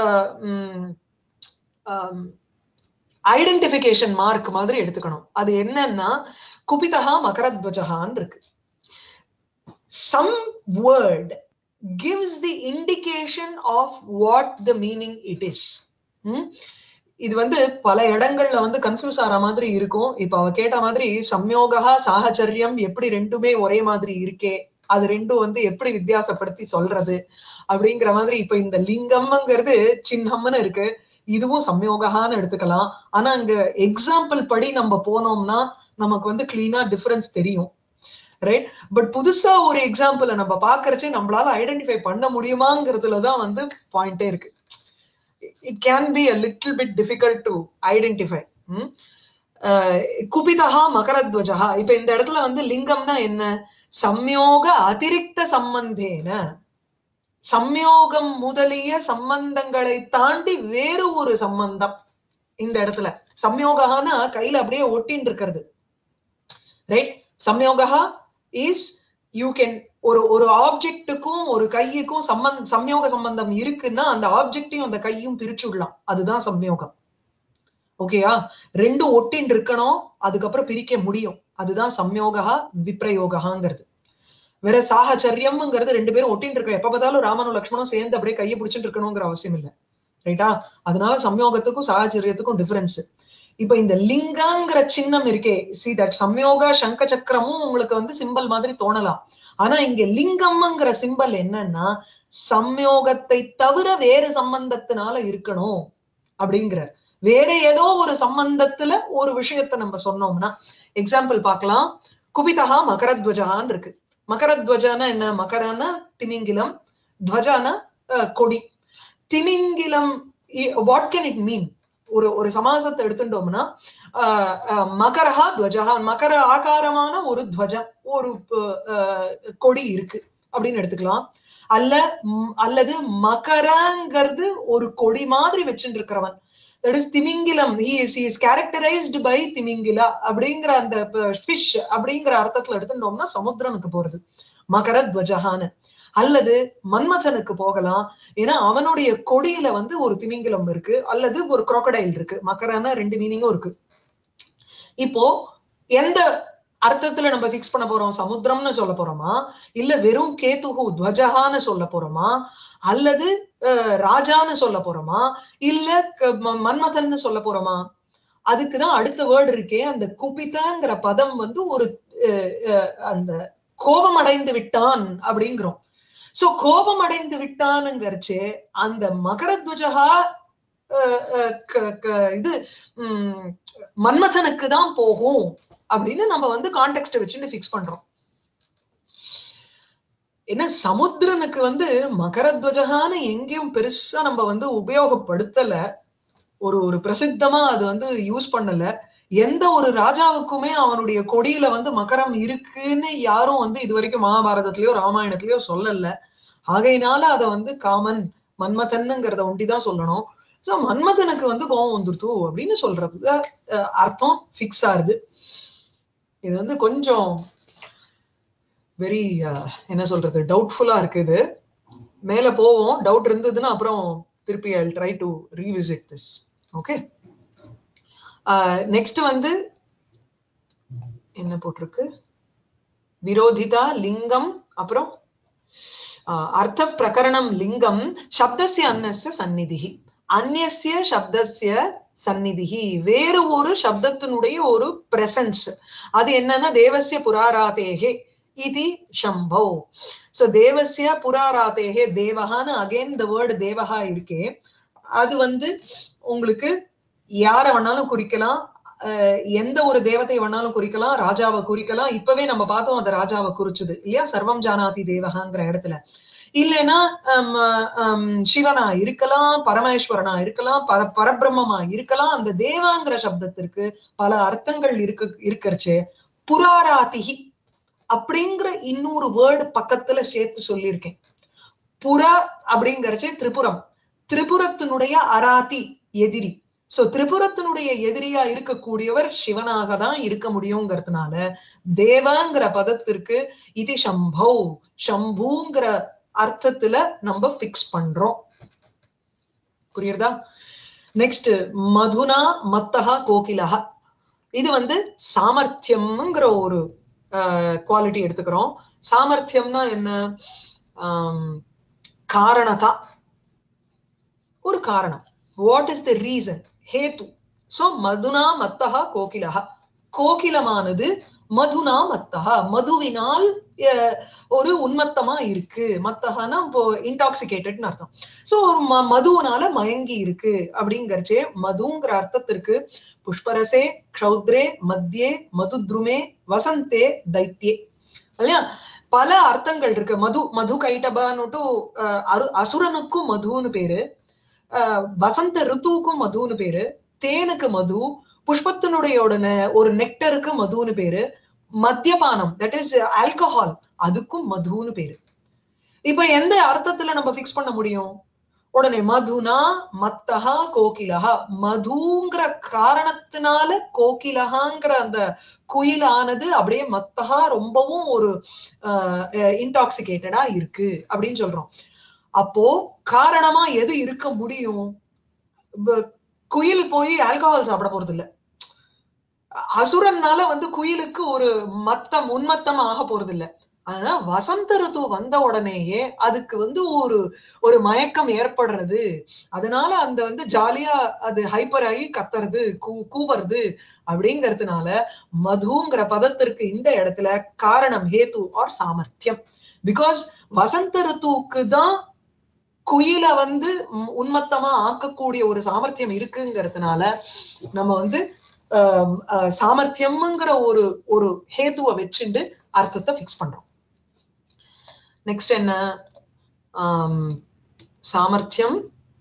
Speaker 1: ஐடென்டிபிகேஷன் மார்க் மாதிரி எடுத்துக்கணும் அது என்னன்னா குபிதகா மகரத்வஜகான் இருக்கு some word gives the indication of what the meaning it is ம்? இது வந்து பல இடங்கள்ல வந்து கன்ஃபியூஸ் ஆற மாதிரி இருக்கும் இப்ப அவ கேட்ட மாதிரி சம்யோகா சாகச்சரியம் எப்படி ரெண்டுமே ஒரே மாதிரி இருக்கே அது ரெண்டும் வந்து எப்படி வித்தியாசப்படுத்தி சொல்றது அப்படிங்கிற மாதிரி இப்ப இந்த லிங்கம்ங்கிறது சின்னம்னு இருக்கு இதுவும் சம்யோகான்னு எடுத்துக்கலாம் ஆனா அங்க எக்ஸாம்பிள் படி நம்ம போனோம்னா நமக்கு வந்து கிளீனா டிஃபரன்ஸ் தெரியும் ரைட் பட் புதுசா ஒரு எக்ஸாம்பிள நம்ம பாக்குறச்சே நம்மளால ஐடென்டிஃபை பண்ண முடியுமாங்கிறதுலதான் வந்து பாயிண்டே இருக்கு it can be a little bit difficult to identify குபிதா மகரத்வஜா இப்ப இந்த இடத்துல வந்து லிங்கம்னா என்ன சம்யோக அதிரிக்த சம்பந்தேன சம்யோகம் முதலிய சம்பந்தங்களை தாண்டி வேறு ஒரு சம்பந்தம் இந்த இடத்துல சம்யோகானா கையில அப்படியே ஒட்டின்னு இருக்கிறது ரைட் சம்யோகா இஸ் யூ கேன் ஒரு ஒரு ஆப்ஜெக்ட்டுக்கும் ஒரு கையுக்கும் சம்பந்த சம்யோக சம்பந்தம் இருக்குன்னா அந்த ஆப்ஜெக்டையும் அந்த கையும் பிரிச்சு விடலாம் அதுதான் சம்யோகம் ஓகேயா ரெண்டும் ஒட்டின் இருக்கணும் அதுக்கப்புறம் பிரிக்க முடியும் அதுதான் சம்யோகா விப்ரயோகாங்கிறது வேற சாகச்சரியம்ங்கிறது ரெண்டு பேரும் ஒட்டின் இருக்க எப்ப பார்த்தாலும் ராமனும் லக்ஷ்மணும் சேர்ந்து அப்படியே கையை பிடிச்சிட்டு இருக்கணுங்கிற அவசியம் இல்லை ரைட்டா அதனால சம்யோகத்துக்கும் சாகச்சரியத்துக்கும் டிஃபரன்ஸ் இப்ப இந்த லிங்காங்கிற சின்னம் இருக்கே சி தட் சம்யோகா சங்க சக்கரமும் உங்களுக்கு வந்து சிம்பல் மாதிரி தோணலாம் ஆனா இங்க லிங்கம்ங்கிற சிம்பல் என்னன்னா சம்யோகத்தை தவிர வேறு சம்பந்தத்தினால இருக்கணும் அப்படிங்கிறார் வேற ஏதோ ஒரு சம்பந்தத்துல ஒரு விஷயத்த நம்ம சொன்னோம்னா எக்ஸாம்பிள் பார்க்கலாம் குபிதகா மகரத்வஜான்னு இருக்கு மகரத்வஜானா என்ன மகரான திமிங்கிலம் துவஜானா அஹ், கொடி திமிங்கிலம் வாட் கேன் இட் மீன் ஒரு ஒரு சமாசத்தை எடுத்துட்டோம்னா ஆஹ் ஆஹ் மகரஹா துவஜஹா மகர ஆகாரமான ஒரு துவஜம் ஒரு ஆஹ் கொடி இருக்கு அப்படின்னு எடுத்துக்கலாம் அல்ல ம், அல்லது மகரங்கிறது ஒரு கொடி மாதிரி வச்சுட்டு இருக்கிறவன் தட் இஸ் திமிங்கிலம் he is he is characterized by திமிங்கிலா அப்படிங்கிற அந்த ஃபிஷ் அப்படிங்கிற அர்த்தத்துல எடுத்துட்டோம்னா சமுத்திரனுக்கு போறது மகர துவஜஹான்னு அல்லது மன்மதனுக்கு போகலாம் ஏன்னா அவனுடைய கொடியில வந்து ஒரு திமிங்கிலம் இருக்கு அல்லது ஒரு crocodile இருக்கு மக்கரான ரெண்டு மீனிங்கும் இருக்கு இப்போ எந்த அர்த்தத்துல நம்ம பிக்ஸ் பண்ண போறோம் சமுத்திரம்னு சொல்ல போறோமா இல்ல வெறும் கேதுகு துவஜகான்னு சொல்ல போறோமா அல்லது அஹ், ராஜான்னு சொல்ல போறோமா இல்ல க- ம- மன்மதன்னு சொல்ல போறோமா அதுக்குதான் அடுத்த வேர்டு இருக்கே அந்த குபிதாங்கிற பதம் வந்து ஒரு அஹ், அஹ், அந்த கோபம் அடைந்து விட்டான் அப்படிங்கிறோம் சோ கோபம் அடைந்து விட்டானுங்கிறச்சு அந்த மகரத்வஜகா அஹ், அஹ், க- க- இது உம் மன்மதனுக்கு தான் போகும் அப்படின்னு நம்ம வந்து கான்டெக்ட் வச்சுட்டு ஃபிக்ஸ் பண்றோம் ஏன்னா சமுத்திரனுக்கு வந்து மகரத்வஜகான்னு எங்கேயும் பெருசா நம்ம வந்து உபயோகப்படுத்தல ஒரு ஒரு பிரசித்தமா அது வந்து யூஸ் பண்ணல எந்த ஒரு ராஜாவுக்குமே அவனுடைய கொடியில வந்து மகரம் இருக்குன்னு யாரும் வந்து இது வரைக்கும் மகாபாரதத்திலயோ ராமாயணத்திலயோ சொல்லல ஆகையினால அத வந்து காமன் மன்மதன்னுங்கிறத ஒண்டிதான் சொல்லணும் சோ மன்மதனுக்கு வந்து கோவம் வந்துருத்து அப்படின்னு சொல்றது அஹ், அர்த்தம் ஃபிக்ஸ் ஆகுது இது வந்து கொஞ்சம் வெரி என்ன சொல்றது டவுட்ஃபுல்லா இருக்கு இது மேல போவோம் டவுட் இருந்ததுன்னா அப்புறம் திருப்பி I try to revisit this okay next வந்து என்ன போட்டிருக்கு விரோதிதா லிங்கம் அப்புறம் ஆஹ், அர்த்த பிரகரணம் லிங்கம் சப்தஸ்ய அன்னஸ்ய சந்நிதிஹி அந்நிய சப்தஸ்ய சந்நிதிஹி வேறு ஒரு சப்தத்தினுடைய ஒரு பிரசன்ஸ் அது என்னன்னா தேவசிய புராராதேகே இது சம்பவ் சோ தேவசிய புராராதேகே தேவகான்னு அகைன் த வேர்டு தேவகா இருக்கே அது வந்து உங்களுக்கு யார வேணாலும் குறிக்கலாம் அஹ் எந்த ஒரு தேவதை வேணாலும் குறிக்கலாம் ராஜாவை குறிக்கலாம் இப்பவே நம்ம பார்த்தோம் அந்த ராஜாவை குறிச்சது இல்லையா சர்வம் ஜானாதி தேவகாங்கிற இடத்துல இல்லைன்னா ஹம், ஹம், சிவனா இருக்கலாம் பரமேஸ்வரனா இருக்கலாம் பர பரபிரம்மமா இருக்கலாம் அந்த தேவாங்கிற சப்தத்திற்கு பல அர்த்தங்கள் இருக்கு இருக்கறச்சே புராராதிகி அப்படிங்கிற இன்னொரு வேர்டு பக்கத்துல சேர்த்து சொல்லியிருக்கேன் புற அப்படிங்கறச்சே திரிபுரம் திரிபுரத்தினுடைய அராதி எதிரி சோ திரிபுரத்தினுடைய எதிரியா இருக்கக்கூடியவர் சிவனாக தான் இருக்க முடியுங்கிறதுனால தேவங்கிற பதத்திற்கு இது சம்பவ் சம்பூங்கிற அர்த்தத்துல நம்ம பிக்ஸ் பண்றோம் புரியுறதா நெக்ஸ்ட் மதுனா மத்தகா கோகிலஹா இது வந்து சாமர்த்தியம்ங்கிற ஒரு குவாலிட்டி எடுத்துக்கிறோம் சாமர்த்தியம்னா என்ன ஆம், காரணதா ஒரு காரணம் வாட் இஸ் த ரீசன் ஹேத்து சோ மதுனா மத்தகா கோகிலஹா கோகிலமானது மதுனா மத்தகா மதுவினால் அஹ், ஒரு உன்மத்தமா இருக்கு மத்தகானா இப்போ இன்டாக்சிகேட்டட்னு அர்த்தம் சோ ஒரு ம- மதுவினால மயங்கி இருக்கு அப்படிங்கறச்சே மதுங்கிற அர்த்தத்திற்கு புஷ்பரசே க்ஷௌத்ரே மத்தியே மதுத்ருமே வசந்தே தைத்யே இல்லையா பல அர்த்தங்கள் இருக்கு மது மது கைட்டபான்னுட்டு அஹ், அரு அசுரனுக்கும் மதுன்னு பேரு அஹ், வசந்த ரித்துவுக்கும் மதுன்னு பேரு தேனுக்கு மது புஷ்பத்தினுடைய உடனே ஒரு நெக்டருக்கு மதுன்னு பேரு மத்தியபானம் தட் இஸ் ஆல்கஹால் அதுக்கும் மதுன்னு பேரு இப்ப எந்த அர்த்தத்துல நம்ம ஃபிக்ஸ் பண்ண முடியும் உடனே மதுனா மத்தஹா கோகிலஹா மதுங்கிற காரணத்தினால கோகிலஹாங்கிற அந்த குயிலானது அப்படியே மத்தஹா ரொம்பவும் ஒரு இன்டாக்சிகேட்டடா இருக்கு அப்படின்னு சொல்றோம் அப்போ காரணமா எது இருக்க முடியும் ப- குயில் போய் ஆல்கஹால் சாப்பிட போறது இல்ல அசுரன்னால வந்து குயிலுக்கு ஒரு மத்தம் உன்மத்தம் ஆக போறது இல்ல ஆனா வசந்த ருத்து வந்த உடனேயே அதுக்கு வந்து ஒரு ஒரு மயக்கம் ஏற்படுறது அதனால அந்த வந்து ஜாலியா அது ஹைப்பர் ஆகி கத்துறது கூ கூவுறது அப்படிங்கறதுனால மதுங்கிற பதத்திற்கு இந்த இடத்துல காரணம் ஹேத்து ஆர் சாமர்த்தியம் பிகாஸ் வசந்த ருத்துவுக்கு தான் குயில வந்து உம் உன்மத்தமா ஆக்கக்கூடிய ஒரு சாமர்த்தியம் இருக்குங்கிறதுனால நம்ம வந்து ஆஹ் ஆஹ் சாமர்த்தியம்ங்கிற ஒரு ஒரு ஹேத்துவை வச்சுண்டு அர்த்தத்தை ஃபிக்ஸ் பண்றோம் நெக்ஸ்ட் என்ன ஆம், சாமர்த்தியம்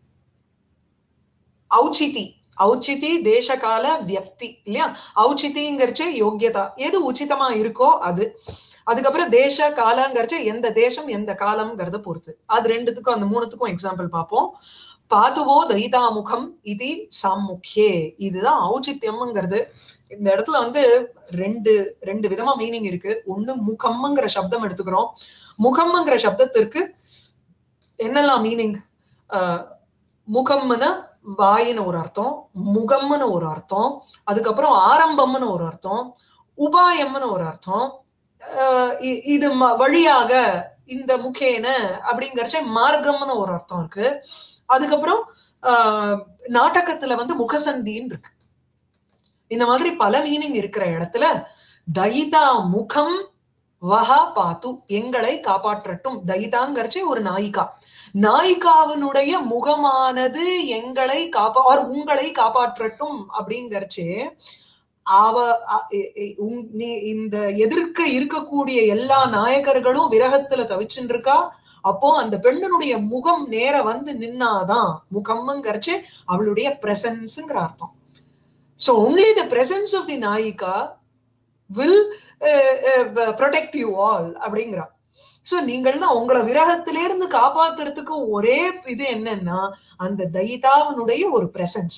Speaker 1: ஔச்சிதி ஔச்சிதி தேசகால வியக்தி இல்லையா ஔச்சிதிங்கிறச்சு யோக்கியதா எது உச்சிதமா இருக்கோ அது அதுக்கப்புறம் தேச காலங்கிறச்சு எந்த தேசம் எந்த காலம்ங்கிறத பொறுத்து அது ரெண்டுத்துக்கும் அந்த மூணுத்துக்கும் எக்ஸாம்பிள் பார்ப்போம் பாதுவோ தைதாமுகம் இது சாமுக்கியே இதுதான் ஔச்சித்யம்ங்கிறது இந்த இடத்துல வந்து ரெண்டு ரெண்டு விதமா மீனிங் இருக்கு ஒண்ணு முகம்ங்கிற சப்தம் எடுத்துக்கிறோம் முகம்ங்கிற சப்தத்திற்கு என்னெல்லாம் மீனிங் முகம்னு வாயின்னு ஒரு அர்த்தம் முகம்னு ஒரு அர்த்தம் அதுக்கப்புறம் ஆரம்பம்னு ஒரு அர்த்தம் உபாயம்னு ஒரு அர்த்தம் ஆஹ் இ- இது ம- வழியாக இந்த முகேன அப்படிங்கறச்ச மார்க்கம்னு ஒரு அர்த்தம் இருக்கு அதுக்கப்புறம் ஆஹ் நாடகத்துல வந்து முகசந்தின்னு இருக்கு இந்த மாதிரி பல மீனிங் இருக்கிற இடத்துல தைதா முகம் வஹா பாத்து எங்களை காப்பாற்றட்டும் தைதாங்கிறச்சே ஒரு நாயிகா நாயிகாவினுடைய முகமானது எங்களை காப்பா or உங்களை காப்பாற்றட்டும் அப்படிங்கறச்சே அவ அ- எ- எ- உங்- நீ இந்த எதிர்க்க இருக்கக்கூடிய எல்லா நாயகர்களும் விரகத்துல தவிச்சுட்டு இருக்கா அப்போ அந்த பெண்ணனுடைய முகம் நேர வந்து நின்னாதான் முகம்ங்கிறச்சு அவளுடைய பிரசன்ஸ்ங்கிற அர்த்தம் so only the presence of the நாயிகா வில் ப்ரொடெக்ட் யூ ஆல் அப்படிங்கிறா சோ நீங்கள்லாம் உங்களை விரகத்திலிருந்து காப்பாத்துறதுக்கு ஒரே இது என்னன்னா அந்த தைதாவனுடைய ஒரு பிரசன்ஸ்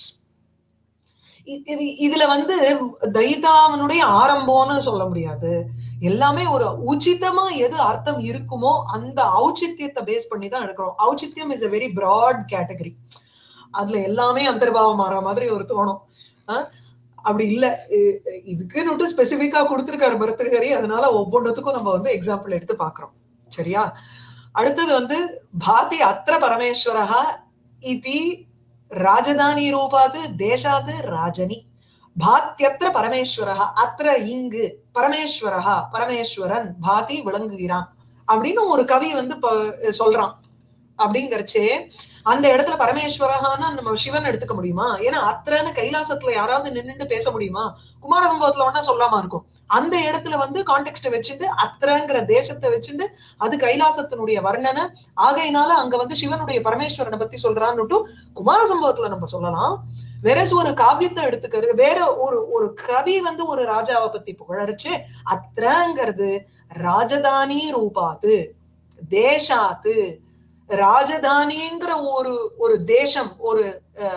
Speaker 1: இது இதுல வந்து தைதாவனுடைய ஆரம்பம்னு சொல்ல முடியாது எல்லாமே ஒரு உச்சிதமா எது அர்த்தம் இருக்குமோ அந்த ஔச்சித்தியத்தை பேஸ் பண்ணி தான் எடுக்கிறோம் ஔச்சித்யம் is a very broad category அதுல எல்லாமே அந்தர்பாவம் மாற மாதிரி ஒரு தோணும் அஹ் அப்படி இல்ல இ- இதுக்குன்னு ஸ்பெசிபிக்கா கொடுத்திருக்காரு பரத்திருக்காரி அதனால ஒவ்வொன்றத்துக்கும் நம்ம வந்து எக்ஸாம்பிள் எடுத்து பாக்குறோம் சரியா அடுத்தது வந்து பாதி அத்திர பரமேஸ்வரஹா இதி ராஜதானி ரூபாது தேசாது ராஜனி பாத்தியத்திர பரமேஸ்வரஹா அத்திர இங்கு பரமேஸ்வரஹா பரமேஸ்வரன் பாதி விளங்குகிறான் அப்படின்னு ஒரு கவி வந்து ப- சொல்றான் அப்படிங்கறச்சே அந்த இடத்துல பரமேஸ்வரஹான்னா நம்ம சிவன் எடுத்துக்க முடியுமா ஏன்னா அத்திரன்னு கைலாசத்துல யாராவது நின்னுட்டு பேச முடியுமா குமார சம்பவத்துல வேணா சொல்லாம இருக்கும் அந்த இடத்துல வந்து கான்டெக்ட வச்சுட்டு அத்திரங்கிற தேசத்தை வச்சுட்டு அது கைலாசத்தினுடைய வர்ணனை ஆகையினால அங்க வந்து சிவனுடைய பரமேஸ்வரனை பத்தி சொல்றான்னுட்டு குமார சம்பவத்துல நம்ம சொல்லலாம் வேற ஒரு காவியத்தை எடுத்துக்கிறது வேற ஒரு ஒரு கவி வந்து ஒரு ராஜாவை பத்தி புகழரிச்சு அத்திரங்கிறது ராஜதானி ரூபாத்து தேசாத்து ராஜதானிங்கிற ஒரு ஒரு தேசம் ஒரு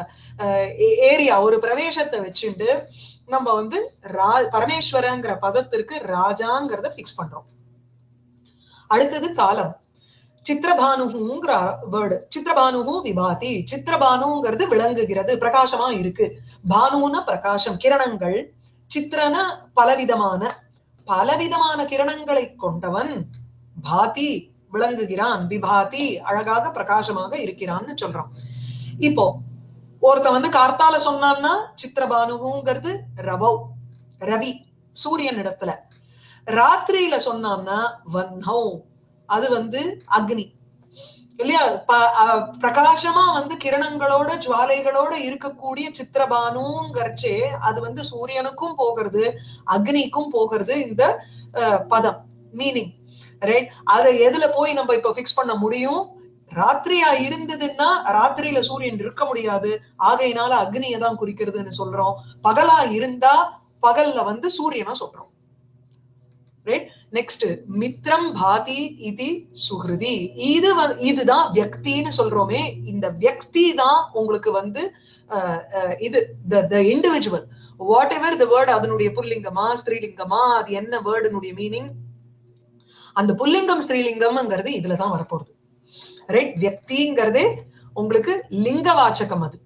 Speaker 1: ஏரியா ஒரு பிரதேசத்தை வச்சுட்டு நம்ம வந்து ரா பரமேஸ்வரங்கிற பதத்திற்கு ராஜாங்கிறத பிக்ஸ் பண்றோம் அடுத்தது காலம் சித்திரபானுங்கிற வேர்டு சித்திரபானு விபாதி சித்திரபானுங்கிறது விளங்குகிறது பிரகாசமா இருக்கு பானுன பிரகாசம் கிரணங்கள் சித்திரன பலவிதமான பலவிதமான கிரணங்களை கொண்டவன் பாதி விளங்குகிறான் விபாதி அழகாக பிரகாசமாக இருக்கிறான்னு சொல்றான் இப்போ ஒருத்த வந்து கார்த்தால சொன்னான்னா சித்திரபானுங்கிறது ரவௌ ரவி சூரியன் இடத்துல ராத்திரியில சொன்னான்னா வன்னௌ அது வந்து அக்னி இல்லையா ப- அஹ் பிரகாசமா வந்து கிரணங்களோட ஜுவாலைகளோட இருக்கக்கூடிய சித்திரபானுங்கிறச்சே அது வந்து சூரியனுக்கும் போகிறது அக்னிக்கும் போகிறது இந்த அஹ், பதம் மீனிங் ரைட் அதை எதுல போய் நம்ம இப்ப பிக்ஸ் பண்ண முடியும் ராத்திரியா இருந்ததுன்னா ராத்திரியில சூரியன் இருக்க முடியாது ஆகையினால அக்னியை தான் குறிக்கிறதுன்னு சொல்றோம் பகலா இருந்தா பகல்ல வந்து சூரியனை சொல்றோம் ரைட் நெக்ஸ்ட் மித்ரம் பாதி இது சுகிருதி இது வ- இதுதான் வியக்தின்னு சொல்றோமே இந்த வியக்தி தான் உங்களுக்கு வந்து அஹ், அஹ், இது the individual whatever the word அதனுடைய புல்லிங்கமா ஸ்திரீலிங்கமா அது என்ன வேர்டுனுடைய மீனிங் அந்த புல்லிங்கம் ஸ்திரீலிங்கம்ங்கிறது இதுலதான் வரப்போகுது ரைட் வியக்திங்கிறதே உங்களுக்கு லிங்க வாச்சகம் அது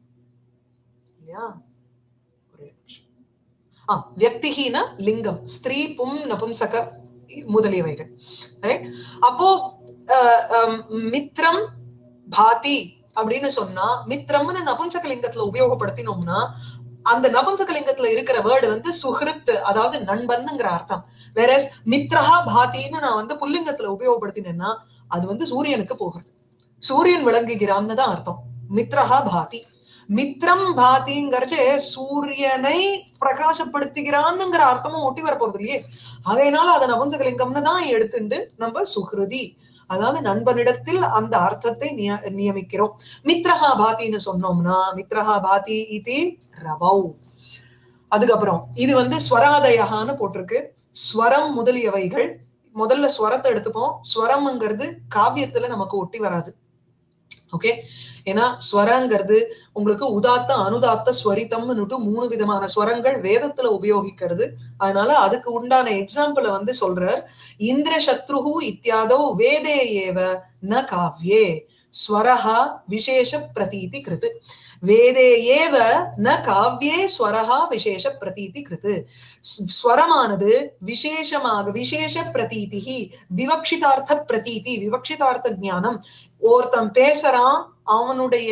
Speaker 1: இல்லையா ஒரே நிமிஷம். ஆ வியக்திஹீன லிங்கம் ஸ்திரீ பும் நபும்சக முதலியவைகள் ரைட் அப்போ அஹ், அம், மித்ரம் பாதி அப்படின்னு சொன்னா மித்ரம்னு நபும்சக லிங்கத்துல உபயோகப்படுத்தினோம்னா அந்த நபும்சக லிங்கத்துல இருக்கிற வேர்டு வந்து சுஹிருத் அதாவது நண்பன்ங்கிற அர்த்தம் வேற மித்ரஹா பாத்தின்னு நான் வந்து புல்லிங்கத்துல உபயோகப்படுத்தினேன்னா அது வந்து சூரியனுக்கு போகிறது சூரியன் விளங்குகிறான்னு தான் அர்த்தம் மித்ரஹா பாதி மித்ரம் பாதிங்கிறச்சே சூரியனை பிரகாசப்படுத்துகிறான்னுங்கிற அர்த்தமும் ஒட்டி வர போறது இல்லையே ஆகையினால அதை நபும்சகலிங்கம்னு தான் எடுத்துண்டு நம்ம சுஹ்ருதி அதாவது நண்பனிடத்தில் அந்த அர்த்தத்தை நிய- நியமிக்கிறோம் மித்ரஹா பாத்தின்னு சொன்னோம்னா மித்ரஹா பாதி இது ரவௌ அதுக்கப்புறம் இது வந்து ஸ்வராதயகான்னு போட்டிருக்கு ஸ்வரம் முதலியவைகள் முதல்ல ஸ்வரத்தை எடுத்துப்போம் ஸ்வரம்ங்கிறது காவியத்துல நமக்கு ஒட்டி வராது ஓகே ஏன்னா ஸ்வரங்கிறது உங்களுக்கு உதாத்த அனுதாத்த ஸ்வரிதம்னுட்டு மூணு விதமான ஸ்வரங்கள் வேதத்துல உபயோகிக்கிறது அதனால அதுக்கு உண்டான எக்ஸாம்பிள வந்து சொல்றார் இந்திர சத்ருஹு இத்தியாதோ வேதே ஏவ ந காவ்யே ஸ்வரஹா விசேஷ பிரதீதி கிருத்து வேதே ஏவ ந காவ்யே ஸ்வரஹா விசேஷ பிரதீதி கிருத்து ஸ்- ஸ்வரமானது விசேஷமாக விசேஷ பிரதீதிஹி விவக்ஷிதார்த்த பிரதீதி விவக்ஷிதார்த்த ஞானம் ஒருத்தன் பேசுறான் அவனுடைய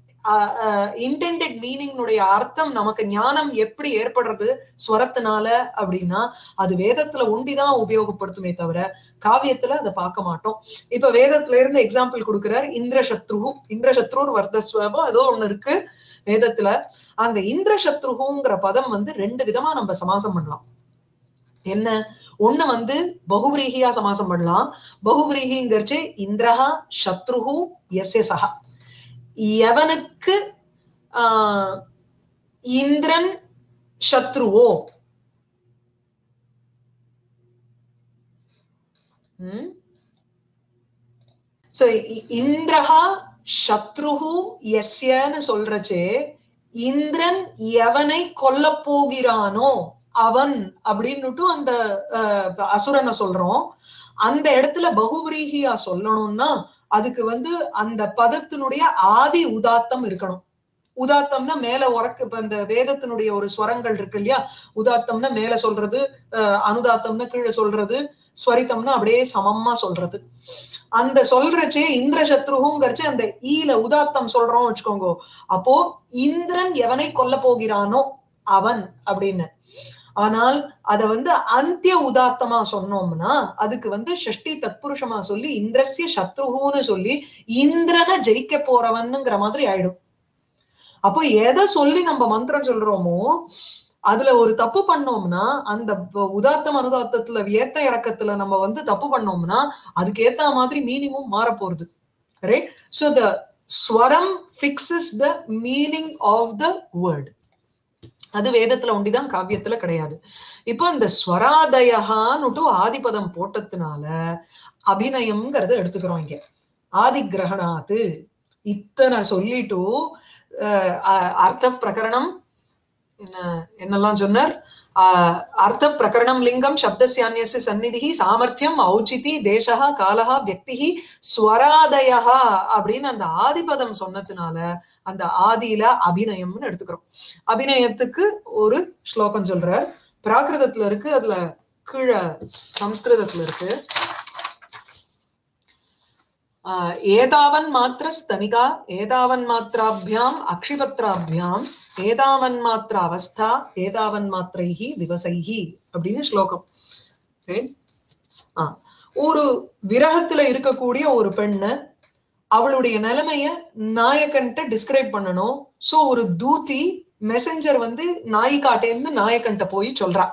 Speaker 1: இன்டெண்டட் மீனிங்னுடைய அர்த்தம் நமக்கு ஞானம் எப்படி ஏற்படுறது ஸ்வரத்தினால அப்படின்னா அது வேதத்துல ஒண்டிதான் உபயோகப்படுத்துமே தவிர காவியத்துல அதை பார்க்க மாட்டோம் இப்ப வேதத்துல இருந்து எக்ஸாம்பிள் கொடுக்கிறார் இந்திரசத்ரு இந்திரசத்ருர் வர்த்தஸ்வபம் ஏதோ ஒண்ணு இருக்கு வேதத்துல அந்த இந்திரசத்ருங்கிற பதம் வந்து ரெண்டு விதமா நம்ம சமாசம் பண்ணலாம் என்ன ஒண்ணு வந்து பகுவிரீகியா சமாசம் பண்ணலாம் பகுவிரீகிங்கிறச்சு இந்திரஹா சத்ருஹு எஸ்ய சஹா எவனுக்கு ஆஹ் இந்திரன் சத்ருவோ ம்? சோ இந்திரஹா சத்ருஹு எஸ்யன்னு சொல்றச்சே இந்திரன் எவனை கொல்ல போகிறானோ அவன் அப்படின்னுட்டு அந்த அஹ், அசுரனை சொல்றோம் அந்த இடத்துல பகுவிரீகியா சொல்லணும்னா அதுக்கு வந்து அந்த பதத்தினுடைய ஆதி உதாத்தம் இருக்கணும் உதாத்தம்னா மேல உறக்கு இப்ப இந்த வேதத்தினுடைய ஒரு ஸ்வரங்கள் இருக்கு இல்லையா உதாத்தம்னா மேல சொல்றது அஹ், அனுதாத்தம்னா கீழே சொல்றது ஸ்வரித்தம்னா அப்படியே சமமா சொல்றது அந்த சொல்றச்சே இந்திர சத்ருகுங்கிறச்சு அந்த ஈல உதாத்தம் சொல்றோம் வச்சுக்கோங்க அப்போ இந்திரன் எவனை கொல்ல போகிறானோ அவன் அப்படின்னு ஆனால் அத வந்து அந்திய உதாத்தமா சொன்னோம்னா அதுக்கு வந்து ஷஷ்டி தத்புருஷமா சொல்லி இந்திரஸ்ய சத்ருகுன்னு சொல்லி இந்திரனை ஜெயிக்க போறவன்னுங்கிற மாதிரி ஆயிடும் அப்போ எதை சொல்லி நம்ம மந்திரம் சொல்றோமோ அதுல ஒரு தப்பு பண்ணோம்னா அந்த ப- உதாத்தம் அனுதாத்தத்துல ஏத்த இறக்கத்துல நம்ம வந்து தப்பு பண்ணோம்னா அதுக்கு ஏத்த மாதிரி மீனிங்கும் மாற போறது ரைட் சோ த ஸ்வரம் fixes the meaning of the word அது வேதத்துல ஒண்டிதான் காவியத்துல கிடையாது இப்போ இந்த ஸ்வராதயகான்னுட்டு ஆதிபதம் போட்டதுனால அபிநயம்ங்கிறத எடுத்துக்கிறோம் இங்க ஆதி கிரகணாத்து இத்தனை சொல்லிட்டு அஹ், அஹ், அர்த்த பிரகரணம் என்ன என்னெல்லாம் சொன்னார் ஆஹ் அர்த்த பிரகரணம் லிங்கம் சப்தஸ்யான்யஸ்ய சந்நிதிஹி சாமர்த்தியம் ஔச்சிதி தேசஹா காலஹா வியக்திஹி ஸ்வராதயஹா அப்படின்னு அந்த ஆதிபதம் சொன்னதுனால அந்த ஆதியில அபிநயம்னு எடுத்துக்கிறோம் அபிநயத்துக்கு ஒரு ஸ்லோகம் சொல்றார் பிராகிருதத்துல இருக்கு அதுல கீழே சம்ஸ்கிருதத்துல இருக்கு ஆஹ் ஏதாவன் மாத்திர ஸ்தனிகா ஏதாவன் மாத்திராபியாம் அக்ஷிபத்ராபியாம் ஏதாவன் மாத்திர அவஸ்தா ஏதாவன் மாத்திரைஹி திவசைஹி அப்படின்னு ஸ்லோகம் Right? ஆ. ஒரு விரகத்துல இருக்கக்கூடிய ஒரு பெண்ணு அவளுடைய நிலைமைய நாயகன்ட்ட டிஸ்கிரைப் பண்ணணும் சோ ஒரு தூதி மெசஞ்சர் வந்து நாயிகாட்டேந்து நாயகன்ட்ட போய் சொல்றா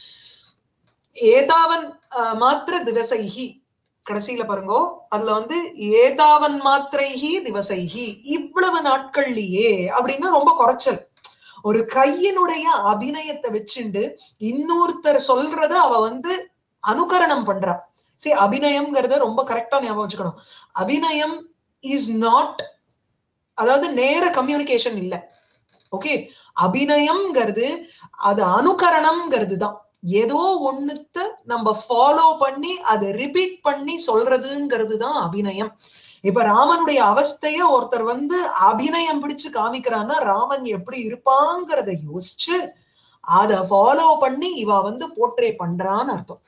Speaker 1: ஏதாவன் அஹ், மாத்திர திவசைஹி கடைசியில பாருங்கோ அதுல வந்து ஏதாவன் மாத்திரைஹி திவசைஹி இவ்வளவு நாட்கள்லயே அப்படின்னா ரொம்ப குறைச்சல் ஒரு கையினுடைய அபிநயத்தை வச்சுண்டு இன்னொருத்தர் சொல்றத அவ வந்து அனுகரணம் பண்றா சரி அபிநயம்ங்கிறத ரொம்ப கரெக்டா ஞாபகம் வச்சுக்கணும் அபிநயம் இஸ் நாட் அதாவது நேர கம்யூனிகேஷன் இல்ல ஓகே அபிநயம்ங்கிறது அது அனுகரணம்ங்கிறது தான் ஏதோ ஒண்ணுத்த நம்ம ஃபாலோ பண்ணி அதை ரிப்பீட் பண்ணி சொல்றதுங்கிறது தான் அபிநயம் இப்ப ராமனுடைய அவஸ்தைய ஒருத்தர் வந்து அபிநயம் பிடிச்சு காமிக்கிறான்னா ராமன் எப்படி இருப்பாங்கிறத யோசிச்சு அத ஃபாலோ பண்ணி இவ வந்து போர்ட்ரே பண்றான்னு அர்த்தம்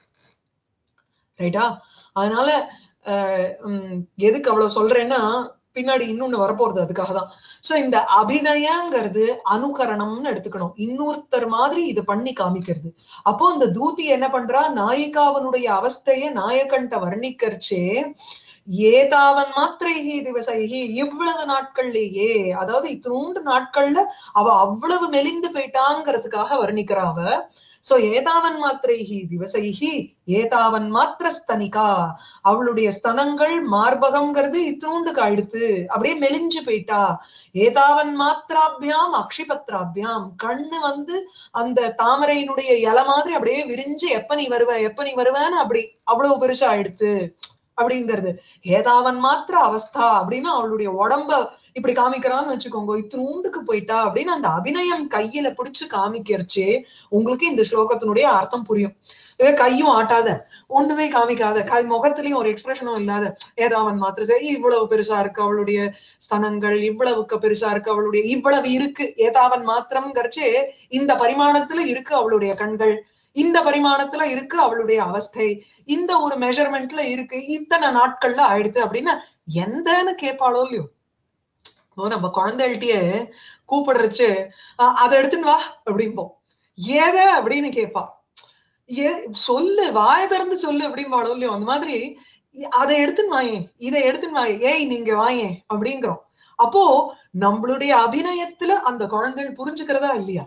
Speaker 1: ரைட்டா அதனால அஹ் உம் எதுக்கு அவ்வளவு சொல்றேன்னா பின்னாடி இன்னொன்னு வரப்போறது அதுக்காக தான் சோ இந்த அபிநயங்கிறது அனுகரணம்னு எடுத்துக்கணும் இன்னொருத்தர் மாதிரி இதை பண்ணி காமிக்கிறது அப்போ அந்த தூதி என்ன பண்றா நாயிகாவனுடைய அவஸ்தைய நாயகன்ட்ட வர்ணிக்கர்ச்சே ஏதாவன் மாத்திரைஹி திவசைஹி இவ்வளவு நாட்கள்லயே அதாவது இத்தினூண்டு நாட்கள்ல அவ அவ்வளவு மெலிந்து போயிட்டாங்கிறதுக்காக வர்ணிக்கிறா அவ சோ ஏதாவன் மாத்திரைஹி திவசைஹி ஏதாவன் மாத்திர ஸ்தனிகா அவளுடைய ஸ்தனங்கள் மார்பகம்ங்கிறது இத்தினூண்டுக்கு ஆயிடுத்து அப்படியே மெலிஞ்சு போயிட்டா ஏதாவன் மாத்திராபியாம் அக்ஷிபத்ராபியாம் கண்ணு வந்து அந்த தாமரையினுடைய இலை மாதிரி அப்படியே விரிஞ்சு எப்ப நீ வருவ எப்ப நீ வருவேன்னு அப்படி அவ்வளவு பெருசா ஆயிடுத்து அப்படிங்கிறது ஏதாவன் மாத்திர அவஸ்தா அப்படின்னு அவளுடைய உடம்ப இப்படி காமிக்கிறான்னு வச்சுக்கோங்க இத்தினூண்டுக்கு போயிட்டா அப்படின்னு அந்த அபிநயம் கையில பிடிச்சு காமிக்கிறச்சே உங்களுக்கு இந்த ஸ்லோகத்தினுடைய அர்த்தம் புரியும் இல்ல கையும் ஆட்டாத ஒண்ணுமே காமிக்காத கை முகத்திலயும் ஒரு எக்ஸ்பிரஷனும் இல்லாத ஏதாவன் மாத்திர சரி இவ்வளவு பெருசா இருக்கு அவளுடைய ஸ்தனங்கள் இவ்வளவுக்கு பெருசா இருக்கு அவளுடைய இவ்வளவு இருக்கு ஏதாவன் மாத்திரம்ங்கிறச்சு இந்த பரிமாணத்துல இருக்கு அவளுடைய கண்கள் இந்த பரிமாணத்துல இருக்கு அவளுடைய அவஸ்தை இந்த ஒரு மெஷர்மெண்ட்ல இருக்கு இத்தனை நாட்கள்ல ஆயிடுது அப்படின்னா எந்தன்னு கேட்பாளோ இல்லையோ இப்போ நம்ம குழந்தைகள்கிட்டயே கூப்பிடுறச்சு "அஹ் அதை எடுத்துன்னு வா அப்படிம்போம் ஏத அப்படின்னு கேட்பா ஏ சொல்லு வாய திறந்து சொல்லு அப்படிம்பாளோ இல்லையோ அந்த மாதிரி இ- அதை எடுத்துன்னு வாயேன் இதை எடுத்துன்னு வாயே ஏய் நீங்க வாயேன் அப்படிங்கிறோம் அப்போ நம்மளுடைய அபிநயத்துல அந்த குழந்தைகள் புரிஞ்சுக்கிறதா இல்லையா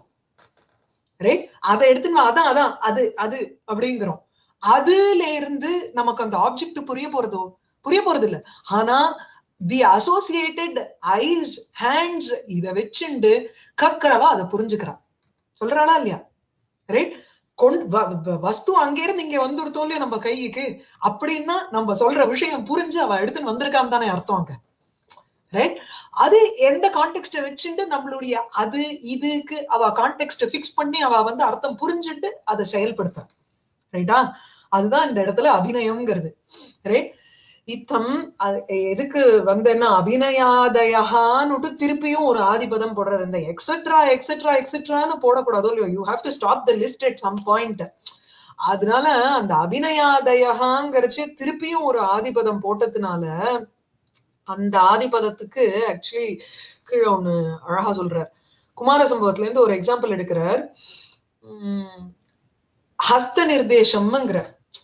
Speaker 1: ரைட் அதை எடுத்துன்னு வா அதான் அதான் அது அது அப்படிங்கிறோம் அதுல இருந்து நமக்கு அந்த ஆப்ஜெக்ட் புரிய போறதோ புரிய போறது இல்ல ஆனா தி அசோசியேட்டட் ஐஸ் ஹேண்ட்ஸ் இத வச்சுண்டு கக்கறவா அதை புரிஞ்சுக்கிறா சொல்றாளா இல்லையா ரைட் கொண்டு வ- வ- வஸ்து அங்க இருந்து இங்க வந்துடுத்தோம் இல்லையா நம்ம கைக்கு அப்படின்னா நம்ம சொல்ற விஷயம் புரிஞ்சு அவ எடுத்துன்னு வந்திருக்கான்னு தானே அர்த்தம் அங்க ரைட் அது எந்த கான்டெக்ட வச்சுட்டு நம்மளுடைய அது இதுக்கு அவ கான்டெக்ட் ஃபிக்ஸ் பண்ணி அவ வந்து அர்த்தம் புரிஞ்சுட்டு அதை செயல்படுத்துற ரைட்டா அதுதான் இந்த இடத்துல அபிநயம்ங்கிறது ரைட் இத்தம் அது எதுக்கு வந்து என்ன அபிநயாதயான்னுட்டு திருப்பியும் ஒரு ஆதிபதம் போடுறாரு இந்த எக்ஸெட்ரா எக்ஸெட்ரா எக்ஸெட்ரான்னு போடக்கூடாதோ இல்லையோ you have to stop the list at some point அதனால அந்த அபிநயாதயாங்கிறச்சு திருப்பியும் ஒரு ஆதிபதம் போட்டதுனால அந்த ஆதிபதத்துக்கு ஆக்சுவலி கீழே ஒண்ணு அழகா சொல்றார் குமார சம்பவத்துல இருந்து ஒரு எக்ஸாம்பிள் எடுக்கிறார் உம் ஹஸ்த நிர்தேசம்ங்கிற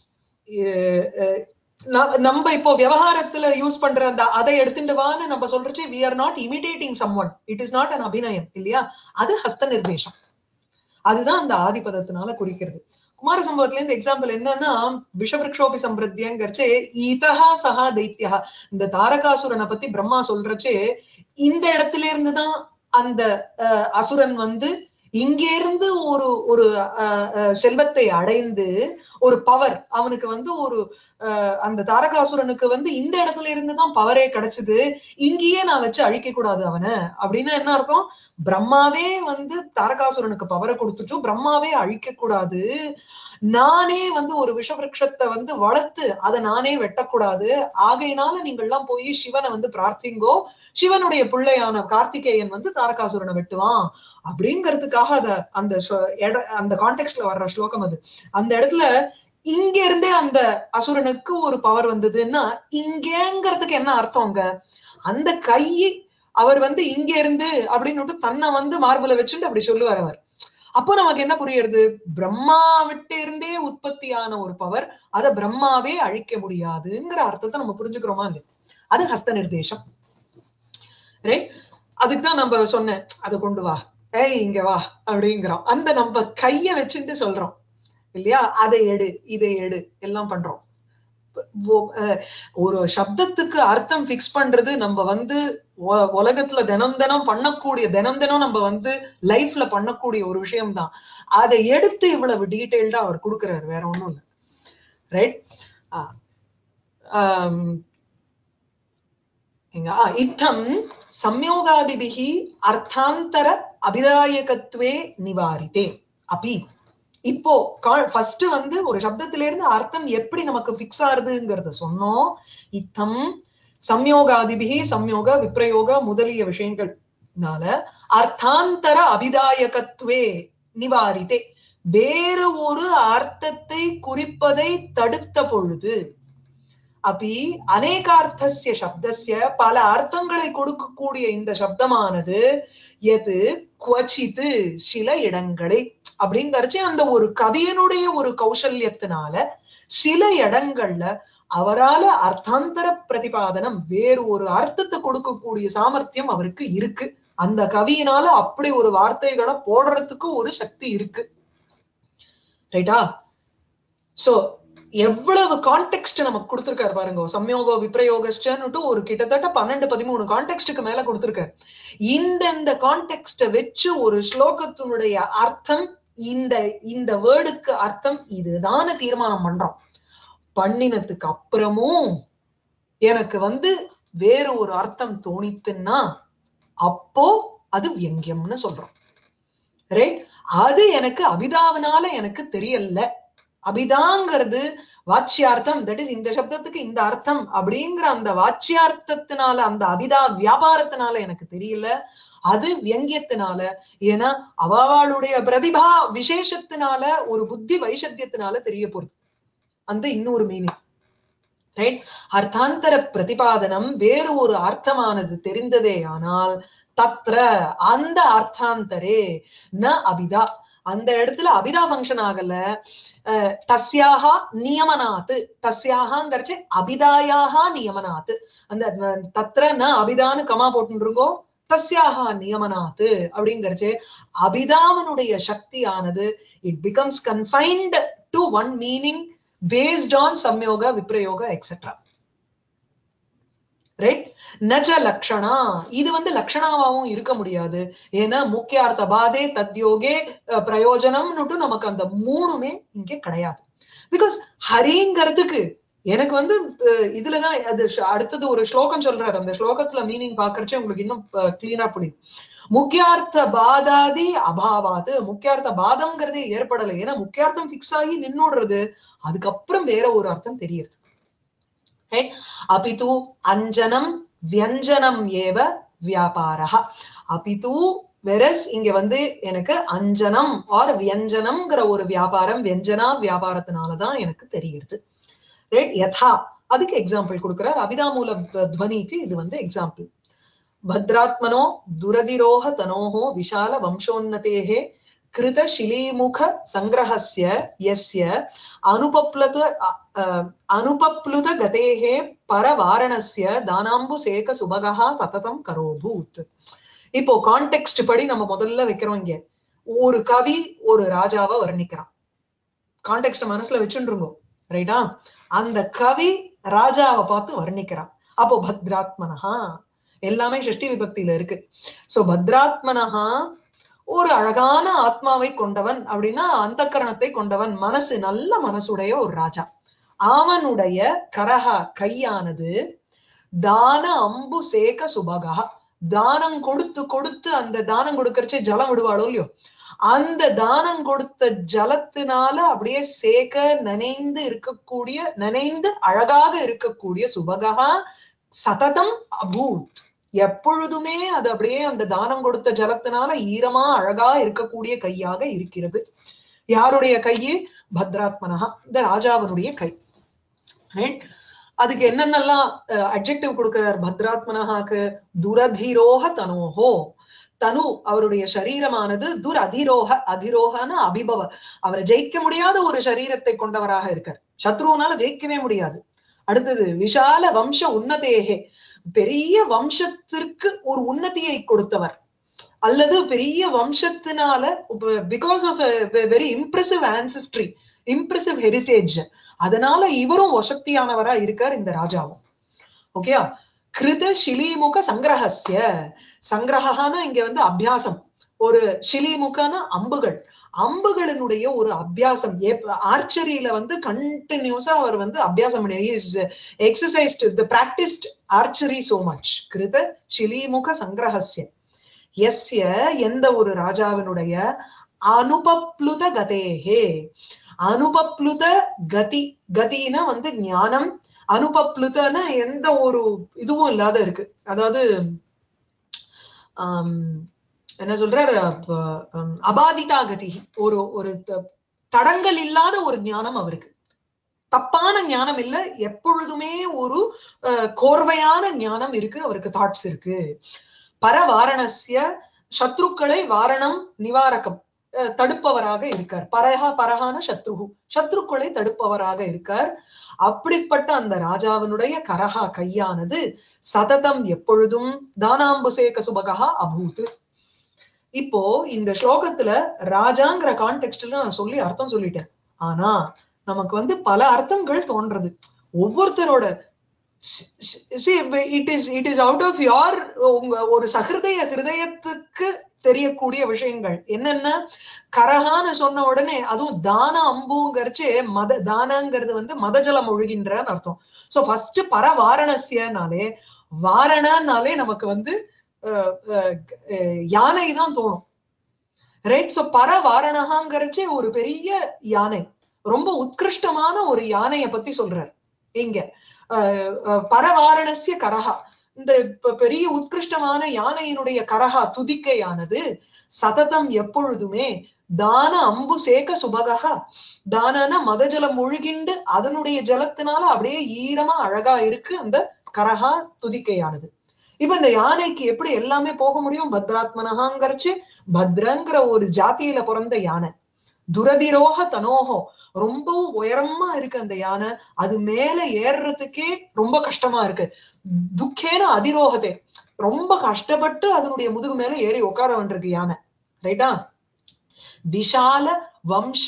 Speaker 1: எ- எ- ந- நம்ம இப்போ விவகாரத்துல யூஸ் பண்ற அந்த அதை எடுத்துட்டு வான்னு நம்ம சொல்றச்சு we are not imitating someone it is not an அபிநயம் இல்லையா அது ஹஸ்த நிர்தேசம் அதுதான் அந்த ஆதிபதத்தினால குறிக்கிறது குமார சம்பவத்துல இருந்து எக்ஸாம்பிள் என்னன்னா விஷவருக்ஷோபி சம்பிரத்தியங்கிறச்சே இதஹா சஹா தைத்தியா இந்த தாரகாசுரனை பத்தி பிரம்மா சொல்றச்சே இந்த இடத்துல இருந்துதான் அந்த அஹ், அசுரன் வந்து இங்க இருந்து ஒரு ஒரு அஹ், அஹ், செல்வத்தை அடைந்து ஒரு பவர் அவனுக்கு வந்து ஒரு அஹ், அந்த தாரகாசுரனுக்கு வந்து இந்த இடத்துல இருந்துதான் பவரே கிடைச்சது இங்கேயே நான் வச்சு அழிக்க கூடாது அவனை அப்படின்னா என்ன அர்த்தம் பிரம்மாவே வந்து தாரகாசுரனுக்கு பவரை கொடுத்துட்டு பிரம்மாவே அழிக்க கூடாது நானே வந்து ஒரு விஷவிருட்சத்தை வந்து வளர்த்து அதை நானே வெட்டக்கூடாது ஆகையினால நீங்கள்லாம் போய் சிவனை வந்து பிரார்த்திங்கோ சிவனுடைய பிள்ளையான கார்த்திகேயன் வந்து தாரகாசுரனை வெட்டுவான் அப்படிங்கிறதுக்காக அத அந்த ஸ்வ- எட- அந்த கான்டெக்ட்ல வர்ற ஸ்லோகம் அது அந்த இடத்துல இங்க இருந்தே அந்த அசுரனுக்கு ஒரு பவர் வந்ததுன்னா இங்கங்கிறதுக்கு என்ன அர்த்தம்ங்க அந்த கை அவர் வந்து இங்க இருந்து அப்படின்னு தன்னை வந்து மார்புல வச்சுட்டு அப்படி சொல்லுவார் அவர் அப்போ நமக்கு என்ன புரியுறது பிரம்மா விட்டு இருந்தே உற்பத்தியான ஒரு பவர் அத பிரம்மாவே அழிக்க முடியாதுங்கிற அர்த்தத்தை நம்ம புரிஞ்சுக்கிறோமா இல்லையா அது ஹஸ்த நிர்தேசம் ரைட் அதுக்கு தான் நம்ம சொன்னேன் அதை கொண்டு வா ஏய் இங்க வா அப்படிங்கிறோம் அந்த நம்ம கைய வச்சுட்டு சொல்றோம் இல்லையா அதை எடு இதை எடு எல்லாம் பண்றோம் ஒ- அஹ் ஒரு சப்தத்துக்கு அர்த்தம் ஃபிக்ஸ் பண்றது நம்ம வந்து உ- உலகத்துல தினம் தினம் பண்ணக்கூடிய தினம் தினம் நம்ம வந்து லைஃப்ல பண்ணக்கூடிய ஒரு விஷயம் தான் அதை எடுத்து இவ்வளவு டீடைல்டா அவர் கொடுக்கிறாரு வேற ஒண்ணும் இல்ல ரைட் இத்தம் சம்யோகாதிபிகி அர்த்தாந்தர அபிதாயகத்துவே நிவாரித்தே அப்பி இப்போ ஃபர்ஸ்ட் வந்து ஒரு சப்தத்தில இருந்து அர்த்தம் எப்படி நமக்கு பிக்ஸ் ஆறுதுங்கிறத சொன்னோம் இத்தம் சம்யோகாதிபிகி சம்யோக விப்ரயோக முதலிய விஷயங்கள்னால அர்த்தாந்தர அபிதாயகத்துவே நிவாரித்தே வேறு ஒரு அர்த்தத்தை குறிப்பதை தடுத்த பொழுது அப்படி அநேகார்த்தசிய சப்தசிய பல அர்த்தங்களை கொடுக்கக்கூடிய இந்த சப்தமானது எது குவச்சித்து சில இடங்களை அப்படிங்கறச்சு அந்த ஒரு கவியனுடைய ஒரு கௌசல்யத்தினால சில இடங்கள்ல அவரால அர்த்தாந்தர பிரதிபாதனம் வேறு ஒரு அர்த்தத்தை கொடுக்கக்கூடிய சாமர்த்தியம் அவருக்கு இருக்கு அந்த கவியினால அப்படி ஒரு வார்த்தைகளை போடுறதுக்கு ஒரு சக்தி இருக்கு ரைட்டா சோ எவ்வளவு கான்டெக்ட் நமக்கு கொடுத்திருக்காரு பாருங்க சம்யோகோ விப்ரயோகஸ்டன்னுட்டு ஒரு கிட்டத்தட்ட பன்னெண்டு பதிமூணு கான்டெக்ட்டுக்கு மேல கொடுத்திருக்காரு இந்த இந்த கான்டெக்ட வச்சு ஒரு ஸ்லோகத்தினுடைய அர்த்தம் இந்த இந்த வேர்டுக்கு அர்த்தம் இதுதான்னு தீர்மானம் பண்றோம் பண்ணினதுக்கு அப்புறமும் எனக்கு வந்து வேறு ஒரு அர்த்தம் தோணித்துன்னா அப்போ அது வியங்கியம்னு சொல்றோம் ரைட் அது எனக்கு அபிதாவனால எனக்கு தெரியல அபிதாங்கிறது வாச்சியார்த்தம் தட் இஸ் இந்த சப்தத்துக்கு இந்த அர்த்தம் அப்படிங்கிற அந்த வாச்சியார்த்தத்தினால அந்த அபிதா வியாபாரத்தினால எனக்கு தெரியல அது வியங்கியத்தினால ஏன்னா அவாவாளுடைய பிரதிபா விசேஷத்தினால ஒரு புத்தி வைஷத்தியத்தினால தெரிய போறது அந்த இன்னொரு மீனிங் ரைட் அர்த்தாந்தர பிரதிபாதனம் வேறு ஒரு அர்த்தமானது தெரிந்ததே ஆனால் தத்ர அந்த அர்த்தாந்தரே ந அபிதா அந்த இடத்துல அபிதா ஃபங்க்ஷன் ஆகல தஸ்யாகா நியமனாத்து தஸ்யாகாங்கிறச்சு அபிதாயாகா நியமனாத்து அந்த தத்ர ந அபிதான்னு கமா போட்டுருங்கோ தஸ்யாகா நியமனாத்து அப்படிங்கிறச்சு அபிதாவனுடைய சக்தியானது it becomes confined to one meaning based on சம்யோக விப்ரயோக எக்ஸெட்ரா ரைட் நஜ லக்ஷணா இது வந்து லக்ஷணாவாவும் இருக்க முடியாது ஏன்னா முக்கியார்த்த பாதே தத்யோகே அஹ், பிரயோஜனம்னுட்டு நமக்கு அந்த மூணுமே இங்கே கிடையாது பிகாஸ் ஹரிங்கிறதுக்கு எனக்கு வந்து அஹ், இதுலதான் அது ஷ- அடுத்தது ஒரு ஸ்லோகம் சொல்றாரு அந்த ஸ்லோகத்துல மீனிங் பாக்குறச்சே உங்களுக்கு இன்னும் கிளீனா புரியும் முக்கியார்த்த பாதாதி அபாவாது முக்கியார்த்த பாதம்ங்கிறதே ஏற்படலை ஏன்னா முக்கியார்த்தம் பிக்ஸ் ஆகி நின்னுடுறது அதுக்கப்புறம் வேற ஒரு அர்த்தம் தெரியுது ரைட் அபிது அஞ்சனம் வியஞ்சனம் ஏவ வியாபாரா அபிது வெரஸ் இங்க வந்து எனக்கு அஞ்சனம் ஆர் வியஞ்சனம்ங்கிற ஒரு வியாபாரம் வியஞ்சனா வியாபாரத்தினாலதான் எனக்கு தெரியுது ரைட் யதா அதுக்கு எக்ஸாம்பிள் கொடுக்கிறார் அபிதாமூல துவனிக்கு இது வந்து எக்ஸாம்பிள் भद्रात्मनो दुरधिरोह तनोः विशाल वंशोन्नतेः कृत शिलीमुख सङ्ग्रहस्य यस्य अनुपप्लुत अ, अनुपप्लुत गतेः परवारणस्य दानाम्बुसेक सुभगः சததம் கரோபூத் இப்போ கான்டெக்ஸ்ட் படி நம்ம முதல்ல வைக்கிறோம் இங்க ஒரு கவி ஒரு ராஜாவை வர்ணிக்கிறான் கான்டெக்ஸ்ட் மனசுல வச்சுருங்க ரைட்டா அந்த கவி ராஜாவை பார்த்து வர்ணிக்கிறான் அப்போ பத்ராத்மனஹா எல்லாமே ஷஷ்டி விபக்தியில இருக்கு சோ பத்ராத்மனஹா ஒரு அழகான ஆத்மாவை கொண்டவன் அப்படின்னா அந்த கரணத்தை கொண்டவன் மனசு நல்ல மனசுடைய ஒரு ராஜா அவனுடைய கரஹா கையானது தான அம்பு சேக சுபகா தானம் கொடுத்து கொடுத்து அந்த தானம் கொடுக்கறச்சே ஜலம் விடுவாளோ இல்லையோ அந்த தானம் கொடுத்த ஜலத்தினால அப்படியே சேக நனைந்து இருக்கக்கூடிய நனைந்து அழகாக இருக்கக்கூடிய சுபகா சததம் அபூத் எப்பொழுதுமே அது அப்படியே அந்த தானம் கொடுத்த ஜலத்தினால ஈரமா அழகா இருக்கக்கூடிய கையாக இருக்கிறது யாருடைய கையே பத்ராத்மனஹா இந்த ராஜாவனுடைய கை Right? அதுக்கு என்னென்னலாம் அட்ஜெக்டிவ் கொடுக்கிறார் பத்ராத்மனஹாக்கு துரதிரோக தனோஹோ தனு அவருடைய சரீரமானது துர் அதிரோக அதிரோகன அபிபவ அவரை ஜெயிக்க முடியாத ஒரு சரீரத்தை கொண்டவராக இருக்கார் சத்ருவனால ஜெயிக்கவே முடியாது அடுத்தது விஷால வம்ச உன்னதேகே பெரிய வம்சத்திற்கு ஒரு உன்னதியை கொடுத்தவர் அல்லது பெரிய வம்சத்தினால because of very impressive ancestry impressive heritage அதனால இவரும் வசக்தியானவரா இருக்கார் இந்த ராஜாவும் ஓகேயா கிருத ஷிலிமுக சங்கிரகசிய சங்கிரகான இங்க வந்து அபியாசம் ஒரு ஷிலிமுகன அம்புகள் அம்புகளினுடைய ஒரு அபியாசம் ஆர்ச்சரியில வந்து கண்டினியூஸா அவர் வந்து அபியாசம் பண்ணி exercised the practised archery so much கிருத ஷிலிமுக சங்கிரகசிய எஸ்ய எந்த ஒரு ராஜாவினுடைய அனுபப்ளுத கதேஹே அனுபப்ளுத கதி கதினா வந்து ஞானம் அனுபப்ளுதன எந்த ஒரு இதுவும் இல்லாத இருக்கு அதாவது ஆஹ் என்ன சொல்றாரு அபாதிதா கதி ஒரு ஒரு தடங்கள் இல்லாத ஒரு ஞானம் அவருக்கு தப்பான ஞானம் இல்ல எப்பொழுதுமே ஒரு கோர்வையான ஞானம் இருக்கு அவருக்கு தாட்ஸ் இருக்கு பரவாரணசிய சத்ருக்களை வாரணம் நிவாரகம் தடுப்பவராக இருக்கார் பரஹா பரஹான சத்ருகு சத்ருக்களை தடுப்பவராக இருக்கார் அப்படிப்பட்ட அந்த ராஜாவினுடைய கரஹா கையானது சததம் எப்பொழுதும் தானாம்புசேக சுபகா அபூத் இப்போ இந்த ஸ்லோகத்துல ராஜாங்கிற கான்டெக்ட்ல நான் சொல்லி அர்த்தம் சொல்லிட்டேன் ஆனா நமக்கு வந்து பல அர்த்தங்கள் தோன்றது ஒவ்வொருத்தரோட it is it is out of your உங்க ஒரு சகிருதய ஹிருதயத்துக்கு தெரியக்கூடிய விஷயங்கள் என்னென்ன கரகான்னு சொன்ன உடனே அதுவும் தான அம்புங்கிறச்சு மத தானங்கிறது வந்து மதஜலம் ஒழுகின்றன்னு அர்த்தம் சோ ஃபர்ஸ்ட் பர வாரணசியனாலே வாரணனாலே நமக்கு வந்து யானை தான் தோணும் ரைட் சோ பர வாரணகாங்கிறச்சே ஒரு பெரிய யானை ரொம்ப உத்கிருஷ்டமான ஒரு யானைய பத்தி சொல்றார் இங்க பரவாரணசிய கரகா இந்த பெரிய உத்கிருஷ்டமான யானையினுடைய கரகா துதிக்கையானது சததம் எப்பொழுதுமே தான அம்பு சேக சுபகா தானன மத ஜலம் முழுகிண்டு அதனுடைய ஜலத்தினால அப்படியே ஈரமா அழகா இருக்கு அந்த கரகா துதிக்கையானது இப்ப இந்த யானைக்கு எப்படி எல்லாமே போக முடியும் பத்ராத்மனகாங்கிறச்சு பத்ரங்கிற ஒரு ஜாத்தியில பிறந்த யானை துரதிரோக தனோகோ ரொம்பவும் உயரமா இருக்கு அந்த யானை அது மேல ஏறுறதுக்கே ரொம்ப கஷ்டமா இருக்கு துக்கேன அதிரோகத்தை ரொம்ப கஷ்டப்பட்டு அதனுடைய முதுகு மேல ஏறி உட்கார வேண்டியிருக்கு யானை ரைட்டா விஷால வம்ச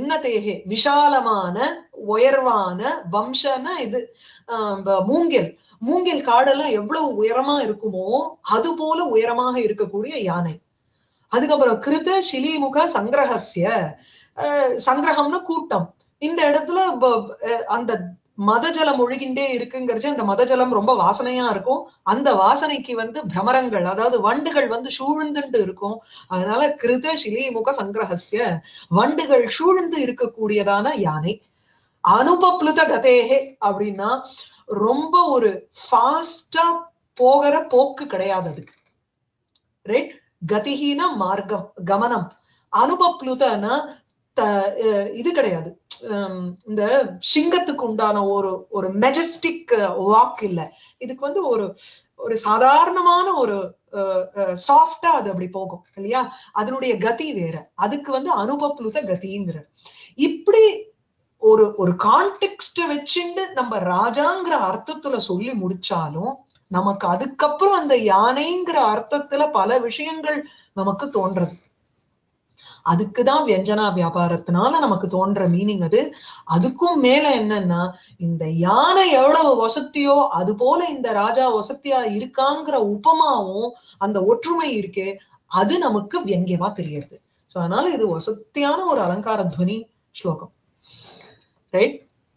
Speaker 1: உன்னதேகே விஷாலமான உயர்வான வம்சன இது மூங்கில் மூங்கில் காடெல்லாம் எவ்வளவு உயரமா இருக்குமோ அது போல உயரமாக இருக்கக்கூடிய யானை அதுக்கப்புறம் கிருத சிலிமுக சங்கிரகசிய அஹ், சங்கிரகம்னா கூட்டம் இந்த இடத்துல ப- அஹ், அந்த மதஜலம் ஒழுகின்றே இருக்குங்கிறச்சு அந்த மதஜலம் ரொம்ப வாசனையா இருக்கும் அந்த வாசனைக்கு வந்து பிரமரங்கள் அதாவது வண்டுகள் வந்து சூழ்ந்துட்டு இருக்கும் அதனால கிருத சிலிமுக சங்கிரகசிய வண்டுகள் சூழ்ந்து இருக்கக்கூடியதான யானை அனுபப்ளுத கதேகே அப்படின்னா ரொம்ப ஒரு ஃபாஸ்டா போகிற போக்கு கிடையாது அதுக்கு ரைட் கதிஹீன மார்க்கம் கமனம் அனுபப்ளுதனா த- அஹ் இது கிடையாது ஹம், இந்த சிங்கத்துக்கு உண்டான ஒரு ஒரு மெஜஸ்டிக் வாக் இல்ல இதுக்கு வந்து ஒரு ஒரு சாதாரணமான ஒரு சாஃப்டா அது அப்படி போகும் இல்லையா அதனுடைய கதி வேற அதுக்கு வந்து அனுபப்ளுத கதிங்கிற இப்படி ஒரு ஒரு கான்டெக்ஸ்ட வச்சுண்டு நம்ம ராஜாங்கிற அர்த்தத்துல சொல்லி முடிச்சாலும் நமக்கு அதுக்கப்புறம் அந்த யானைங்கிற அர்த்தத்துல பல விஷயங்கள் நமக்கு தோன்றது அதுக்குதான் வியஞ்சனா வியாபாரத்தினால நமக்கு தோன்ற மீனிங் அது அதுக்கும் மேல என்னன்னா இந்த யானை எவ்வளவு வசத்தியோ அது போல இந்த ராஜா வசத்தியா இருக்காங்கிற உபமாவும் அந்த ஒற்றுமை இருக்கே அது நமக்கு வியங்கியமா தெரியுது சோ அதனால இது வசத்தியான ஒரு அலங்கார துவனி ஸ்லோகம் ரைட்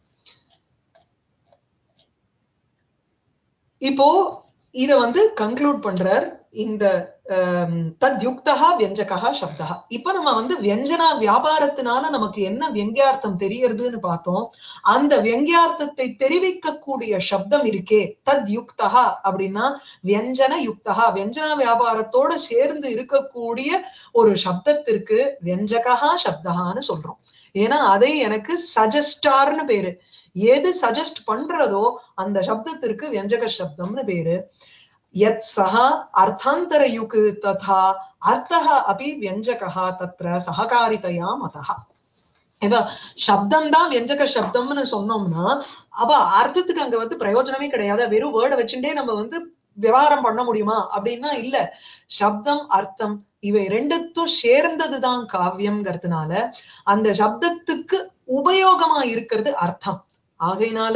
Speaker 1: இப்போ இத வந்து கன்க்ளூட் பண்றார் இந்த தத் யுக்தகா வியஞ்சகா சப்தா இப்ப நம்ம வந்து வியஞ்சனா வியாபாரத்தினால நமக்கு என்ன வியங்கியார்த்தம் தெரியறதுன்னு பார்த்தோம் அந்த வியங்கியார்த்தத்தை தெரிவிக்கக்கூடிய சப்தம் இருக்கே தத் யுக்தகா அப்படின்னா வியஞ்சன யுக்தகா வியஞ்சனா வியாபாரத்தோட சேர்ந்து இருக்கக்கூடிய ஒரு சப்தத்திற்கு வியஞ்சகா சப்தகான்னு சொல்றோம் ஏன்னா அதை எனக்கு சஜஸ்டார்னு பேரு எது சஜஸ்ட் பண்றதோ அந்த சப்தத்திற்கு வியஞ்சக சப்தம்னு பேரு யத் சஹா அர்த்தாந்தர யுக் ததா அர்த்தः அபி வியஞ்சகா தத்ர சககாரிதையா மதஹ இப்ப சப்தம் தான் வியஞ்சக சப்தம்னு சொன்னோம்னா அப்ப அர்த்தத்துக்கு அங்க வந்து பிரயோஜனமே கிடையாது வெறும் வேர்டை வச்சுட்டே நம்ம வந்து விவகாரம் பண்ண முடியுமா அப்படின்னா இல்ல சப்தம் அர்த்தம் இவை ரெண்டுத்தும் சேர்ந்ததுதான் காவியம்ங்கிறதுனால அந்த சப்தத்துக்கு உபயோகமா இருக்கிறது அர்த்தம் ஆகையினால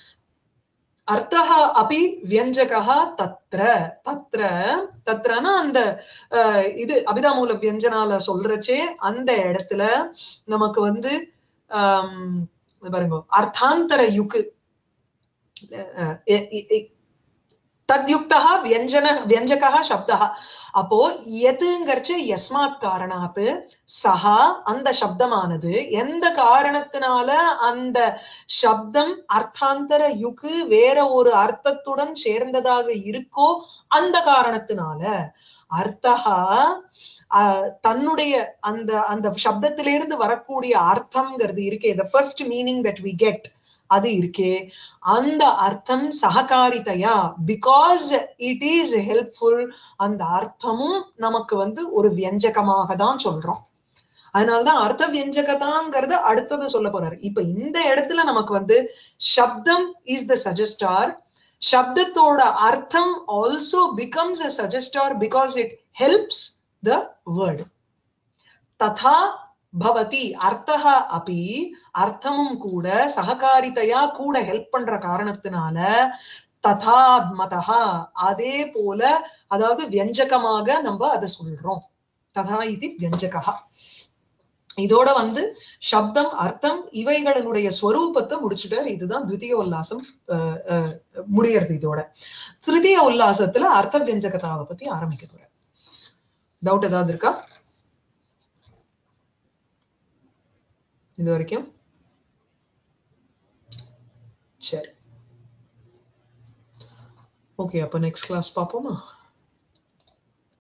Speaker 1: அர்த்தः அபி வியஞ்சகா தத்ர தத்ர தத்ரனா அந்த அஹ், இது அபிதாமூல வியஞ்சனால சொல்றச்சே அந்த இடத்துல நமக்கு வந்து ஆம், இது பாருங்க அர்த்தாந்தர யுக்கு அஹ், எ- எ- எ- தத்யுக்தா வியஞ்சன வியஞ்சகா சப்தா அப்போ எதுங்கிறச்சு யஸ்மாத் காரணாத்து சஹா அந்த சப்தமானது எந்த காரணத்தினால அந்த சப்தம் அர்த்தாந்தர யுகு வேற ஒரு அர்த்தத்துடன் சேர்ந்ததாக இருக்கோ அந்த காரணத்தினால அர்த்தகா ஆஹ், தன்னுடைய அந்த அந்த சப்தத்திலிருந்து வரக்கூடிய அர்த்தம்ங்கிறது இருக்கே the first meaning that we get அது இருக்கே அந்த அர்த்தம் சககாரிதையா பிகாஸ் இட் இஸ் ஹெல்ப்ஃபுல் அந்த அர்த்தமும் நமக்கு வந்து ஒரு வியஞ்சகமாக தான் சொல்றோம் அதனாலதான் அர்த்த வியஞ்சகதாங்கிறத அடுத்தது சொல்ல போறாரு இப்ப இந்த இடத்துல நமக்கு வந்து சப்தம் இஸ் த சஜஸ்டார் சப்தத்தோட அர்த்தம் also becomes a suggester because it helps the word ததா பவதி அர்த்தக அப்பி அர்த்தமும் கூட சககாரிதையா கூட ஹெல்ப் பண்ற காரணத்தினால ததா மதா அதே போல அதாவது வியஞ்சகமாக நம்ம அதை சொல்றோம் ததா இது வியஞ்சகா இதோட வந்து சப்தம் அர்த்தம் இவைகளினுடைய ஸ்வரூபத்தை முடிச்சுட்டார் இதுதான் துதிய உல்லாசம் அஹ், அஹ், முடியறது இதோட திருதிய உல்லாசத்துல அர்த்த வியஞ்சகதாவை பத்தி ஆரம்பிக்க போறேன் டவுட் ஏதாவது இருக்கா இது வரைக்கும் சரி ஓகே அப்ப நெக்ஸ்ட் கிளாஸ் பார்ப்போமா